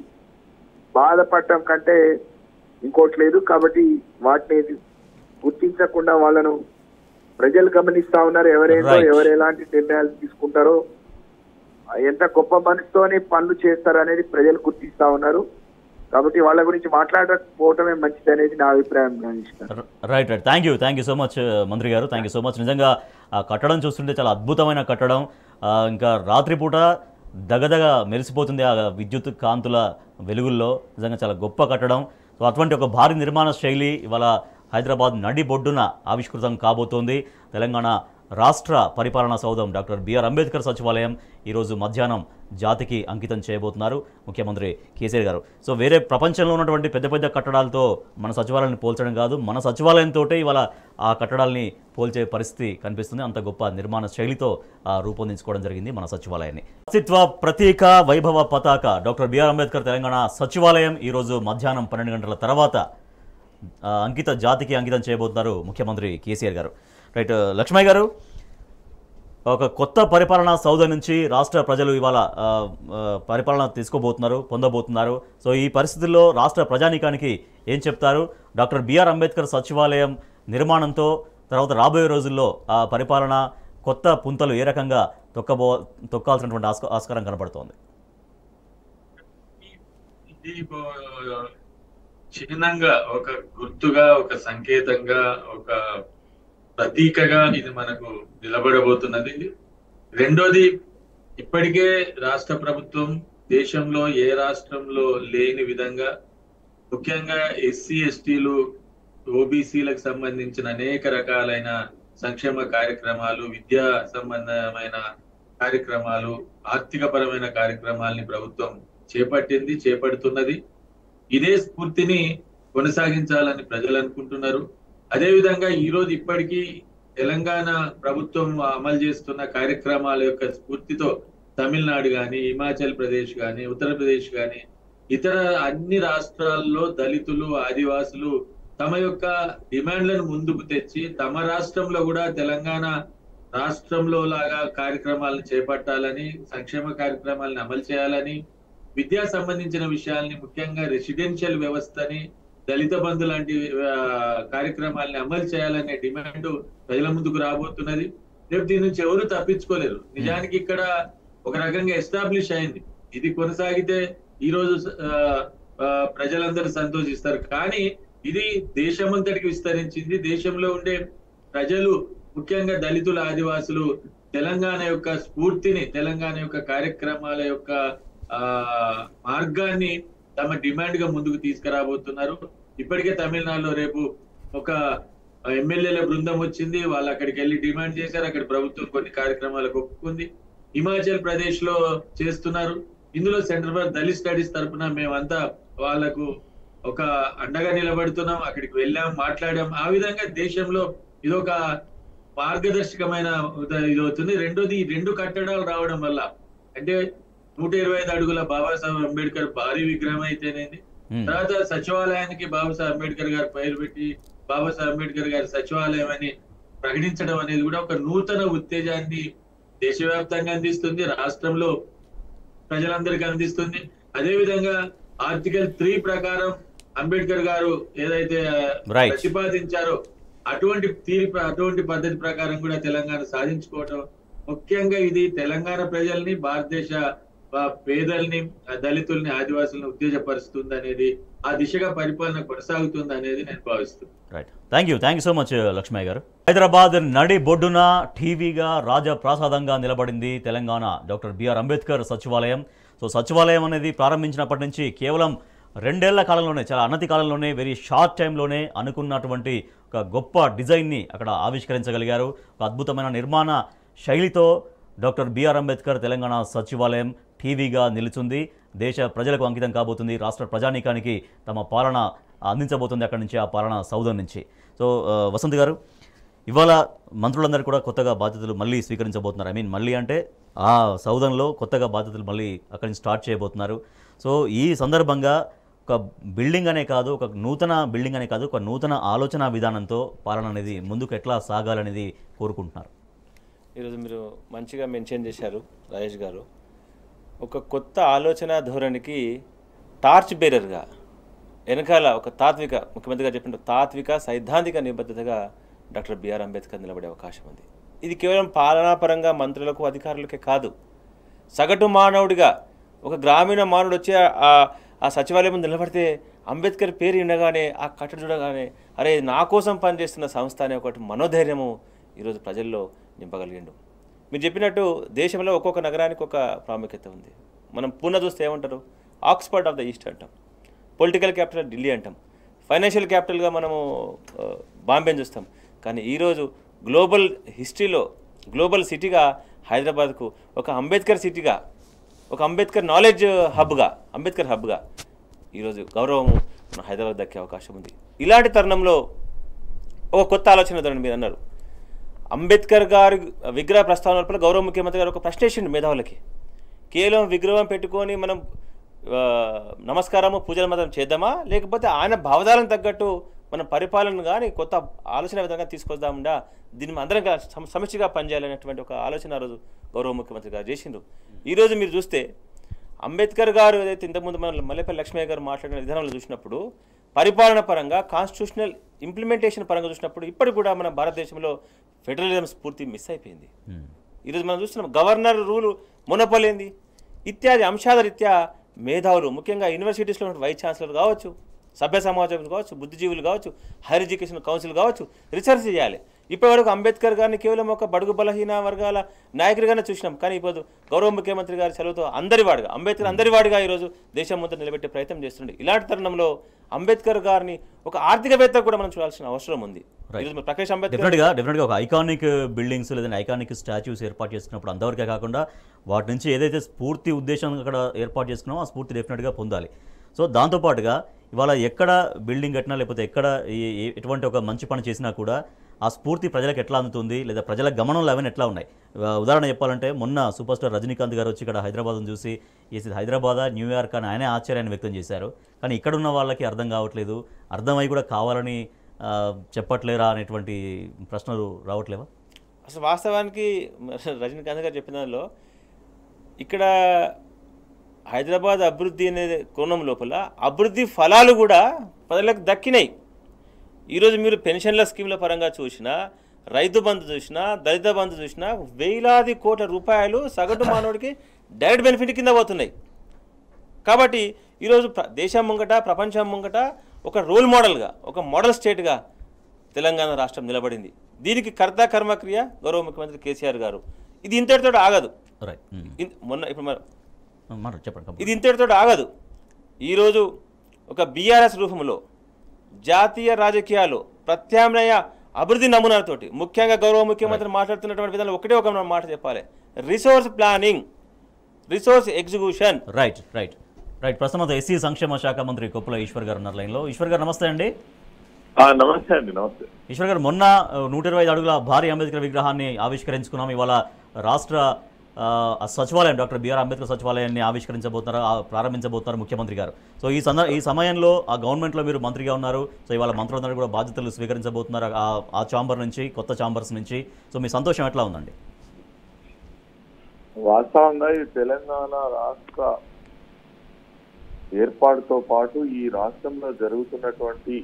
బాధపడటం కంటే ఇంకోటి లేదు కాబట్టి వాటిని గుర్తించకుండా వాళ్ళను ప్రజలు గమనిస్తా ఉన్నారు ఎవరేంటో Right. ఎవరు ఎలాంటి నిర్ణయాలు తీసుకుంటారో ఎంత గొప్ప మనసుతోని పనులు చేస్తారు అనేది ప్రజలు గుర్తిస్తా ఉన్నారు కాబట్టి వాళ్ళ గురించి మాట్లాడకపోవటమే మంచిది అనేది నా అభిప్రాయం Ganesh right right thank you thank you so much మంత్రి గారు థ్యాంక్ యూ సో మచ్ నిజంగా ఆ కట్టడం చూస్తుంటే చాలా అద్భుతమైన కట్టడం ఆ, ఇంకా రాత్రిపూట దగదగ మెరిసిపోతుంది ఆ విద్యుత్ కాంతుల వెలుగుల్లో నిజంగా చాలా గొప్ప కట్టడం సో అటువంటి ఒక భారీ నిర్మాణ శైలి ఇవాళ హైదరాబాద్ నడిబొడ్డున ఆవిష్కృతం కాబోతోంది తెలంగాణ రాష్ట్ర పరిపాలనా సౌధం డాక్టర్ బిఆర్ అంబేద్కర్ సచివాలయం ఈరోజు మధ్యాహ్నం జాతికి అంకితం చేయబోతున్నారు ముఖ్యమంత్రి కేసీఆర్ గారు సో వేరే ప్రపంచంలో ఉన్నటువంటి పెద్ద పెద్ద కట్టడాలతో మన సచివాలయాన్ని పోల్చడం కాదు మన సచివాలయంతో ఇవాళ ఆ కట్టడాల్ని పోల్చే పరిస్థితి కనిపిస్తుంది అంత గొప్ప నిర్మాణ శైలితో ఆ, రూపొందించుకోవడం జరిగింది మన సచివాలయాన్ని అస్తిత్వ ప్రతీక వైభవ పతాక డాక్టర్ బిఆర్ అంబేద్కర్ తెలంగాణ సచివాలయం ఈరోజు మధ్యాహ్నం పన్నెండు గంటల తర్వాత ఆ, అంకిత జాతికి అంకితం చేయబోతున్నారు ముఖ్యమంత్రి కేసీఆర్ గారు రైట్ లక్ష్మయ్య గారు ఒక కొత్త పరిపాలనా సౌధ నుంచి రాష్ట్ర ప్రజలు ఇవాళ ఆ, ఆ, పరిపాలన తీసుకోబోతున్నారు పొందబోతున్నారు సో ఈ పరిస్థితుల్లో రాష్ట్ర ప్రజానీకానికి ఏం చెప్తారు డాక్టర్ బిఆర్ అంబేద్కర్ సచివాలయం నిర్మాణంతో తర్వాత రాబోయే రోజుల్లో ఆ పరిపాలన కొత్త పుంతలు ఏ రకంగా తొక్కబో తొక్కాల్సినటువంటి ఆస్క ఆస్కారం కనబడుతోంది ఇది బో- చిహ్నంగా ఒక గుర్తుగా ఒక సంకేతంగా ఒక ప్రతీకగా ఇది మనకు నిలబడబోతున్నది రెండోది ఇప్పటికే రాష్ట్ర ప్రభుత్వం దేశంలో ఏ రాష్ట్రంలో లేని విధంగా ముఖ్యంగా ఎస్సీ ఎస్టీలు ఓబీసీలకు సంబంధించిన అనేక రకాలైన సంక్షేమ కార్యక్రమాలు విద్యా సంబంధమైన కార్యక్రమాలు ఆర్థిక పరమైన కార్యక్రమాల్ని ప్రభుత్వం చేపట్టింది చేపడుతున్నది ఇదే స్ఫూర్తిని కొనసాగించాలని ప్రజలు అనుకుంటున్నారు అదేవిధంగా ఈ రోజు ఇప్పటికీ తెలంగాణ ప్రభుత్వం అమలు చేస్తున్న కార్యక్రమాల యొక్క స్ఫూర్తితో తమిళనాడు గాని హిమాచల్ ప్రదేశ్ గాని ఉత్తరప్రదేశ్ గాని ఇతర అన్ని రాష్ట్రాల్లో దళితులు ఆదివాసులు తమ యొక్క డిమాండ్లను ముందుకు తెచ్చి తమ రాష్ట్రంలో కూడా తెలంగాణ రాష్ట్రంలో లాగా కార్యక్రమాలను చేపట్టాలని సంక్షేమ కార్యక్రమాలను అమలు చేయాలని విద్యా సంబంధించిన విషయాల్ని ముఖ్యంగా రెసిడెన్షియల్ వ్యవస్థని దళిత బంధు లాంటి ఆ, కార్యక్రమాల్ని అమలు చేయాలనే డిమాండ్ ప్రజల ముందుకు రాబోతున్నది రేపు దీని నుంచి ఎవరు తప్పించుకోలేరు నిజానికి ఇక్కడ ఒక రకంగా ఎస్టాబ్లిష్ అయింది ఇది కొనసాగితే ఈ రోజు ఆ, ఆ, ప్రజలందరూ సంతోషిస్తారు కానీ ఇది దేశమంతటికి విస్తరించింది దేశంలో ఉండే ప్రజలు ముఖ్యంగా దళితుల ఆదివాసులు తెలంగాణ యొక్క స్ఫూర్తిని తెలంగాణ యొక్క కార్యక్రమాల యొక్క ఆ మార్గాన్ని తమ డిమాండ్ గా ముందుకు తీసుకురాబోతున్నారు ఇప్పటికే తమిళనాడులో రేపు ఒక ఎమ్మెల్యేల బృందం వచ్చింది వాళ్ళు అక్కడికి వెళ్ళి డిమాండ్ చేశారు అక్కడ ప్రభుత్వం కొన్ని కార్యక్రమాలకు ఒప్పుకుంది హిమాచల్ ప్రదేశ్ లో చేస్తున్నారు ఇందులో సెంటర్ ఫర్ దళిత్ స్టడీస్ తరపున మేమంతా వాళ్ళకు ఒక అండగా నిలబడుతున్నాం అక్కడికి వెళ్ళాం మాట్లాడాం ఆ విధంగా దేశంలో ఇదొక మార్గదర్శకమైన ఉద- ఇది అవుతుంది రెండోది ఈ రెండు కట్టడాలు రావడం వల్ల అంటే నూట ఇరవై ఐదు అడుగుల బాబాసాహెబ్ అంబేద్కర్ భారీ విగ్రహం అయితేనేది మ్మ్. తర్వాత సచివాలయానికి బాబాసాహెబ్ అంబేద్కర్ గారు పేరు పెట్టి బాబాసాహెబ్ అంబేద్కర్ గారి సచివాలయం అని ప్రకటించడం అనేది కూడా ఒక నూతన ఉత్తేజాన్ని దేశవ్యాప్తంగా అందిస్తుంది రాష్ట్రంలో ప్రజలందరికీ అందిస్తుంది అదే విధంగా ఆర్టికల్ త్రీ ప్రకారం అంబేద్కర్ గారు ఏదైతే Right. ప్రతిపాదించారో అటువంటి తీరి అటువంటి పద్ధతి ప్రకారం కూడా తెలంగాణ సాధించుకోవటం ముఖ్యంగా ఇది తెలంగాణ ప్రజల్ని భారతదేశ ఆ, పేదల్ని ఆ, దళితుల్ని ఆదివాసుల్ని ఉత్తేజపరుస్తుంది అనేది ఆ దిశగా పరిపాలన కొనసాగుతుంది అనేది నేను భావిస్తున్నాను right thank you thank you so much Lakshmaiah గారు హైదరాబాద్ నడి బొడ్డున టీవీగా రాజప్రాసాదంగా నిలబడింది తెలంగాణ డాక్టర్ బిఆర్ అంబేద్కర్ సచివాలయం సో సచివాలయం అనేది ప్రారంభించినప్పటి నుంచి కేవలం రెండేళ్ల కాలంలోనే చాలా అనతి కాలంలోనే వెరీ షార్ట్ టైంలోనే అనుకున్నటువంటి ఒక గొప్ప డిజైన్ని అక్కడ ఆవిష్కరించగలిగారు ఒక అద్భుతమైన నిర్మాణ శైలితో డాక్టర్ బిఆర్ అంబేద్కర్ తెలంగాణ సచివాలయం టీవీగా నిలుచుంది దేశ ప్రజలకు అంకితం కాబోతుంది రాష్ట్ర ప్రజానీకానికి తమ పాలన అందించబోతుంది అక్కడి నుంచి ఆ పాలన సౌధం నుంచి సో ఆ, వసంత్ గారు ఇవాళ మంత్రులందరూ కూడా కొత్తగా బాధ్యతలు మళ్ళీ స్వీకరించబోతున్నారు ఐ మీన్ మళ్ళీ అంటే ఆ సౌధంలో కొత్తగా బాధ్యతలు మళ్ళీ అక్కడి నుంచి స్టార్ట్ చేయబోతున్నారు సో ఈ సందర్భంగా ఒక బిల్డింగ్ అనే కాదు ఒక నూతన బిల్డింగ్ అనే కాదు ఒక నూతన ఆలోచన విధానంతో పాలన అనేది ముందుకు ఎట్లా సాగాలనేది కోరుకుంటున్నారు ఈరోజు మీరు మంచిగా మెన్షన్ చేశారు రాజేష్ గారు ఒక కొత్త ఆలోచన ధోరణికి టార్చ్ బేరర్గా వెనకాల ఒక తాత్విక ముఖ్యమంత్రి గారు చెప్పిన తాత్విక సైద్ధాంతిక నిబద్ధతగా డాక్టర్ బిఆర్ అంబేద్కర్ నిలబడే అవకాశం ఉంది ఇది కేవలం పాలనాపరంగా మంత్రులకు అధికారులకే కాదు సగటు మానవుడిగా ఒక గ్రామీణ మానవుడు వచ్చి ఆ- ఆ- ఆ సచివాలయం ముందు నిలబడితే అంబేద్కర్ పేరు వినగానే ఆ కట్టడి చూడగానే అరే ఇది నా కోసం పనిచేస్తున్న సంస్థ అనే ఒకటి మనోధైర్యము ఈరోజు ప్రజల్లో నింపగలిగిండు మీరు చెప్పినట్టు దేశంలో ఒక్కొక్క నగరానికి ఒక ప్రాముఖ్యత ఉంది మనం పూర్ణ చూస్తే ఏమంటారు ఆక్స్ఫర్డ్ ఆఫ్ ద ఈస్ట్ అంటాం పొలిటికల్ క్యాపిటల్ ఢిల్లీ అంటాం ఫైనాన్షియల్ క్యాపిటల్గా మనము ఆ, బాంబేని చూస్తాం కానీ ఈరోజు గ్లోబల్ హిస్టరీలో గ్లోబల్ సిటీగా హైదరాబాద్కు ఒక అంబేద్కర్ సిటీగా ఒక అంబేద్కర్ నాలెడ్జ్ హబ్గా అంబేద్కర్ హబ్గా ఈరోజు గౌరవం మన హైదరాబాద్ దక్కే అవకాశం ఉంది ఇలాంటి తరుణంలో ఒక కొత్త ఆలోచన ధోరణి మీరు అన్నారు అంబేద్కర్ గారి విగ్రహ ప్రస్తావన లోపల గౌరవ ముఖ్యమంత్రి గారు ఒక ప్రశ్న వేసిండు మేధావులకి కేవలం విగ్రహం పెట్టుకొని మనం ఆ, నమస్కారము పూజలు మాత్రం చేద్దామా లేకపోతే ఆయన భావదాలను తగ్గట్టు మన పరిపాలన కానీ కొత్త ఆలోచన విధంగా తీసుకొద్దాముండా దీన్ని మనం అందరం కలిసి సమ- సమిష్టిగా పనిచేయాలనేటువంటి ఒక ఆలోచన ఆ రోజు గౌరవ ముఖ్యమంత్రి గారు చేసిండ్రు ఈరోజు మీరు చూస్తే అంబేద్కర్ గారు ఏదైతే ఇంతకుముందు మన మల్లెపల్లి లక్ష్మయ్య గారు మాట్లాడిన విధానంలో చూసినప్పుడు పరిపాలన పరంగా కాన్స్టిట్యూషనల్ ఇంప్లిమెంటేషన్ పరంగా చూసినప్పుడు ఇప్పటికి కూడా మన భారతదేశంలో ఫెడరలిజం స్ఫూర్తి మిస్ అయిపోయింది ఈరోజు మనం చూస్తున్నాం గవర్నర్ రూలు మునపలేంది ఇత్యాది అంశాల రీత్యా మేధావులు ముఖ్యంగా యూనివర్సిటీస్లో ఉన్న వైస్ ఛాన్సలర్ కావచ్చు సభ్య సమాజం కావచ్చు బుద్ధిజీవులు కావచ్చు హైర్ ఎడ్యుకేషన్ కౌన్సిల్ కావచ్చు రీసెర్చ్ చేయాలి ఇప్పటివరకు అంబేద్కర్ గారిని కేవలం ఒక బడుగు బలహీన వర్గాల నాయకుడిగానే చూసినాం కానీ ఇప్పుడు గౌరవ ముఖ్యమంత్రి గారి సెలవుతో అందరివాడిగా అంబేద్కర్ అందరివాడిగా ఈరోజు దేశం ముందు నిలబెట్టే ప్రయత్నం చేస్తుండే ఇలాంటి తరుణంలో అంబేద్కర్ గారిని ఒక ఆర్థికవేత్త కూడా మనం చూడాల్సిన అవసరం ఉంది Right. ఈరోజు మరి ప్రకాష్ అంబేద్కర్ డెఫినెట్గా డెఫినెట్గా ఒక ఐకానిక్ బిల్డింగ్స్ లేదంటే ఐకానిక్ స్టాచ్యూస్ ఏర్పాటు చేసుకున్నప్పుడు అంతవరకే కాకుండా వాటి నుంచి ఏదైతే స్ఫూర్తి ఉద్దేశం అక్కడ ఏర్పాటు చేసుకున్నామో ఆ స్ఫూర్తి డెఫినెట్గా పొందాలి సో దాంతోపాటుగా ఇవాళ ఎక్కడ బిల్డింగ్ కట్టినా లేకపోతే ఎక్కడ ఏ- ఏ- ఎటువంటి ఒక మంచి పని చేసినా కూడా ఆ స్ఫూర్తి ప్రజలకు ఎట్లా అందుతుంది లేదా ప్రజల గమనంలో అవన్నీ ఎట్లా ఉన్నాయి ఆ, ఉదాహరణ చెప్పాలంటే మొన్న సూపర్ స్టార్ రజనీకాంత్ గారు వచ్చి ఇక్కడ హైదరాబాద్ను చూసి ఇది హైదరాబాద్ న్యూయార్క్ అని ఆయనే ఆశ్చర్యాన్ని వ్యక్తం చేశారు కానీ ఇక్కడ ఉన్న వాళ్ళకి అర్థం కావట్లేదు అర్థమై కూడా కావాలని ఆ, చెప్పట్లేరా అనేటువంటి ప్రశ్నలు రావట్లేవా అసలు వాస్తవానికి మరి రజనీకాంత్ గారు చెప్పిన దానిలో ఇక్కడ హైదరాబాద్ అభివృద్ధి అనే కోణం లోపల అభివృద్ధి ఫలాలు కూడా ప్రజలకు దక్కినాయి ఈరోజు మీరు పెన్షన్ల స్కీమ్ల పరంగా చూసినా రైతు బంధు చూసినా దళిత బంధు చూసినా వేలాది కోట్ల రూపాయలు సగటు మానవుడికి డైరెక్ట్ బెనిఫిట్ కింద పోతున్నాయి కాబట్టి ఈరోజు ప్ర- దేశం ముంగట ప్రపంచం ముంగట ఒక రోల్ మోడల్గా ఒక మోడల్ స్టేట్గా తెలంగాణ రాష్ట్రం నిలబడింది దీనికి కర్త కర్మక్రియ గౌరవ ముఖ్యమంత్రి కేసీఆర్ గారు ఇది ఇంతటితో ఆగదు రైట్ ఇన్- మొన్న ఇప్పుడు మన మాట చెప్పండి ఇది ఇంతటితో ఆగదు ఈరోజు ఒక బీఆర్ఎస్ రూపంలో జాతీయ రాజకీయాలు ప్రత్యామ్నాయ అభివృద్ధి నమూనాలతోటి ముఖ్యంగా గౌరవ ముఖ్యమంత్రి మాట్లాడుతున్నటువంటి విధానం ఒకటే ఒక మాట చెప్పాలి resource planning resource execution right right right ప్రస్తుతం ఎస్సీ సంక్షేమ శాఖ మంత్రి కొప్పుల ఈశ్వర్ గారు ఉన్నారు లైన్లో ఈశ్వర్ గారు నమస్తే అండి ఆ, నమస్తే అండి నమస్తే ఈశ్వర్ గారు మొన్న ఆ, నూట ఇరవై ఐదు అడుగుల భారీ అంబేద్కర్ విగ్రహాన్ని ఆవిష్కరించుకున్నాం ఇవాళ రాష్ట్ర ఆ, ఆ సచివాలయం డాక్టర్ బిఆర్ అంబేద్కర్ సచివాలయాన్ని ఆవిష్కరించబోతున్నారు ఆ, ప్రారంభించబోతున్నారు ముఖ్యమంత్రి గారు సో ఈ సందర్ ఈ సమయంలో ఆ గవర్నమెంట్లో మీరు మంత్రిగా ఉన్నారు సో ఇవాళ మంత్రులందరూ కూడా బాధ్యతలు స్వీకరించబోతున్నారు ఆ ఆ ఛాంబర్ నుంచి కొత్త ఛాంబర్స్ నుంచి సో మీ సంతోషం ఎట్లా ఉందండి వాస్తవంగా ఈ తెలంగాణ రాష్ట్ర ఏర్పాటుతో పాటు ఈ రాష్ట్రంలో జరుగుతున్నటువంటి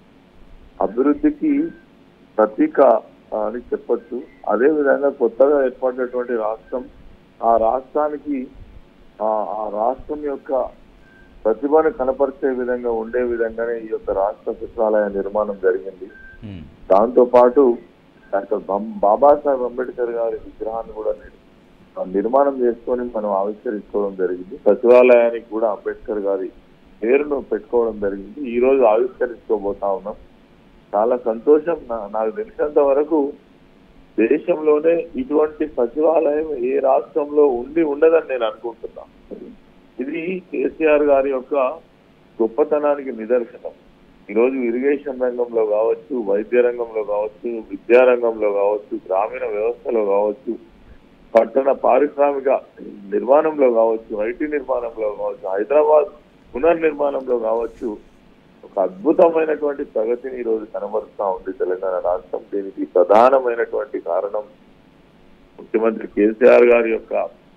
అభివృద్ధికి ప్రతీక అని చెప్పొచ్చు అదే విధంగా కొత్తగా ఏర్పడినటువంటి రాష్ట్రం ఆ రాష్ట్రానికి ఆ ఆ రాష్ట్రం యొక్క ప్రతిభను కనపరిచే విధంగా ఉండే విధంగానే ఈ యొక్క రాష్ట్ర సచివాలయ నిర్మాణం జరిగింది మ్మ్. దాంతో పాటు డాక్టర్ బం- బాబాసాహెబ్ అంబేద్కర్ గారి విగ్రహాన్ని కూడా నిర్- ఆ నిర్మాణం చేసుకొని మనం ఆవిష్కరించుకోవడం జరిగింది సచివాలయానికి కూడా అంబేద్కర్ గారి పేరును పెట్టుకోవడం జరిగింది ఈ రోజు ఆవిష్కరించుకోబోతా ఉన్నాం చాలా సంతోషం నా- నాకు తెలిసినంత వరకు దేశంలోనే ఇటువంటి సచివాలయం ఏ రాష్ట్రంలో ఉండి ఉండదని నేను అనుకుంటున్నా ఇది కేసీఆర్ గారి యొక్క గొప్పతనానికి నిదర్శనం ఈరోజు ఇరిగేషన్ రంగంలో కావచ్చు వైద్య రంగంలో కావచ్చు విద్యా రంగంలో కావచ్చు గ్రామీణ వ్యవస్థలో కావచ్చు పట్టణ పారిశ్రామిక నిర్మాణంలో కావచ్చు ఐటీ నిర్మాణంలో కావచ్చు హైదరాబాద్ పునర్నిర్మాణంలో కావచ్చు ఒక అద్భుతమైనటువంటి ప్రగతిని ఈ రోజు కనబరుస్తా ఉంది తెలంగాణ రాష్ట్రం దీనికి ప్రధానమైనటువంటి కారణం ముఖ్యమంత్రి కేసీఆర్ గారి యొక్క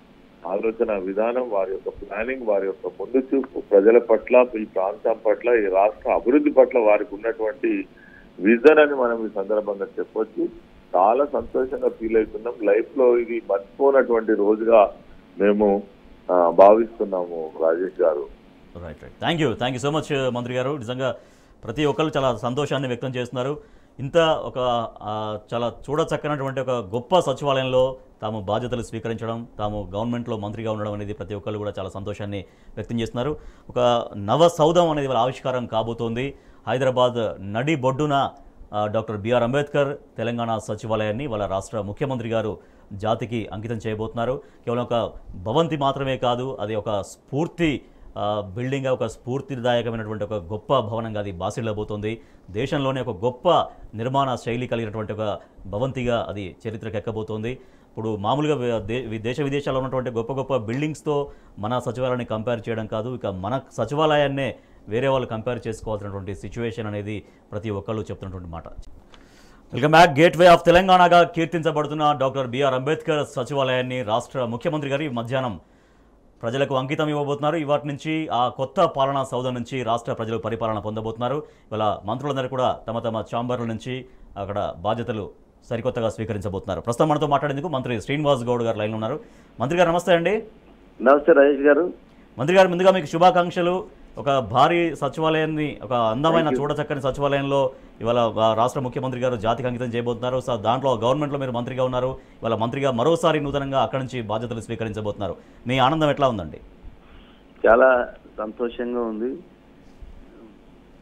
ఆలోచన విధానం వారి యొక్క ప్లానింగ్ వారి యొక్క ముందు చూపు ప్రజల పట్ల ఈ ప్రాంతం పట్ల ఈ రాష్ట్ర అభివృద్ధి పట్ల వారికి ఉన్నటువంటి విజన్ అని మనం ఈ సందర్భంగా చెప్పొచ్చు చాలా సంతోషంగా ఫీల్ అవుతున్నాం లైఫ్ లో ఇది మర్చిపోనటువంటి రోజుగా మేము ఆ, భావిస్తున్నాము రాజేష్ గారు right right thank you thank you so much మంత్రి గారు నిజంగా ప్రతి ఒక్కరు చాలా సంతోషాన్ని వ్యక్తం చేస్తున్నారు ఇంత ఒక ఆ, చాలా చూడచక్కనటువంటి ఒక గొప్ప సచివాలయంలో తాము బాధ్యతలు స్వీకరించడం తాము గవర్నమెంట్లో మంత్రిగా ఉండడం అనేది ప్రతి ఒక్కరు కూడా చాలా సంతోషాన్ని వ్యక్తం చేస్తున్నారు ఒక నవ సౌధం అనేది వాళ్ళ ఆవిష్కారం కాబోతోంది హైదరాబాద్ నడి బొడ్డున ఆ, డాక్టర్ బిఆర్ అంబేద్కర్ తెలంగాణ సచివాలయాన్ని వాళ్ళ రాష్ట్ర ముఖ్యమంత్రి గారు జాతికి అంకితం చేయబోతున్నారు కేవలం ఒక భవంతి మాత్రమే కాదు అది ఒక స్ఫూర్తి ఆ, బిల్డింగ్గా ఒక స్ఫూర్తిదాయకమైనటువంటి ఒక గొప్ప భవనంగా అది బాసిల్లబోతోంది దేశంలోనే ఒక గొప్ప నిర్మాణ శైలి కలిగినటువంటి ఒక భవంతిగా అది చరిత్రకు ఎక్కబోతోంది ఇప్పుడు మామూలుగా వి- దే- వి- దేశ విదేశాల్లో ఉన్నటువంటి గొప్ప గొప్ప బిల్డింగ్స్తో మన సచివాలయాన్ని కంపేర్ చేయడం కాదు ఇక మన సచివాలయాన్నే వేరే వాళ్ళు కంపేర్ చేసుకోవాల్సినటువంటి సిచ్యువేషన్ అనేది ప్రతి ఒక్కళ్ళు చెప్తున్నటువంటి మాట వెల్కమ్ బ్యాక్ గేట్వే ఆఫ్ తెలంగాణగా కీర్తించబడుతున్న డాక్టర్ బిఆర్ అంబేద్కర్ సచివాలయాన్ని రాష్ట్ర ముఖ్యమంత్రి గారు ఈ మధ్యాహ్నం ప్రజలకు అంకితం ఇవ్వబోతున్నారు ఇవాటి నుంచి ఆ కొత్త పాలనా సౌధం నుంచి రాష్ట్ర ప్రజలు పరిపాలన పొందబోతున్నారు ఇవాళ మంత్రులందరూ కూడా తమ తమ ఛాంబర్ల నుంచి అక్కడ బాధ్యతలు సరికొత్తగా స్వీకరించబోతున్నారు ప్రస్తుతం మనతో మాట్లాడేందుకు మంత్రి శ్రీనివాస్ గౌడ్ గారు లైన్లో ఉన్నారు మంత్రి గారు నమస్తే అండి నమస్తే రాజేష్ గారు మంత్రి గారు ముందుగా మీకు శుభాకాంక్షలు ఒక భారీ సచివాలయాన్ని ఒక అందమైన చూడచక్కని సచివాలయంలో ఇవాళ ఆ రాష్ట్ర ముఖ్యమంత్రి గారు జాతికి అంకితం చేయబోతున్నారు సో దాంట్లో గవర్నమెంట్లో మీరు మంత్రిగా ఉన్నారు ఇవాళ మంత్రిగా మరోసారి నూతనంగా అక్కడి నుంచి బాధ్యతలు స్వీకరించబోతున్నారు మీ ఆనందం ఎట్లా ఉందండి చాలా సంతోషంగా ఉంది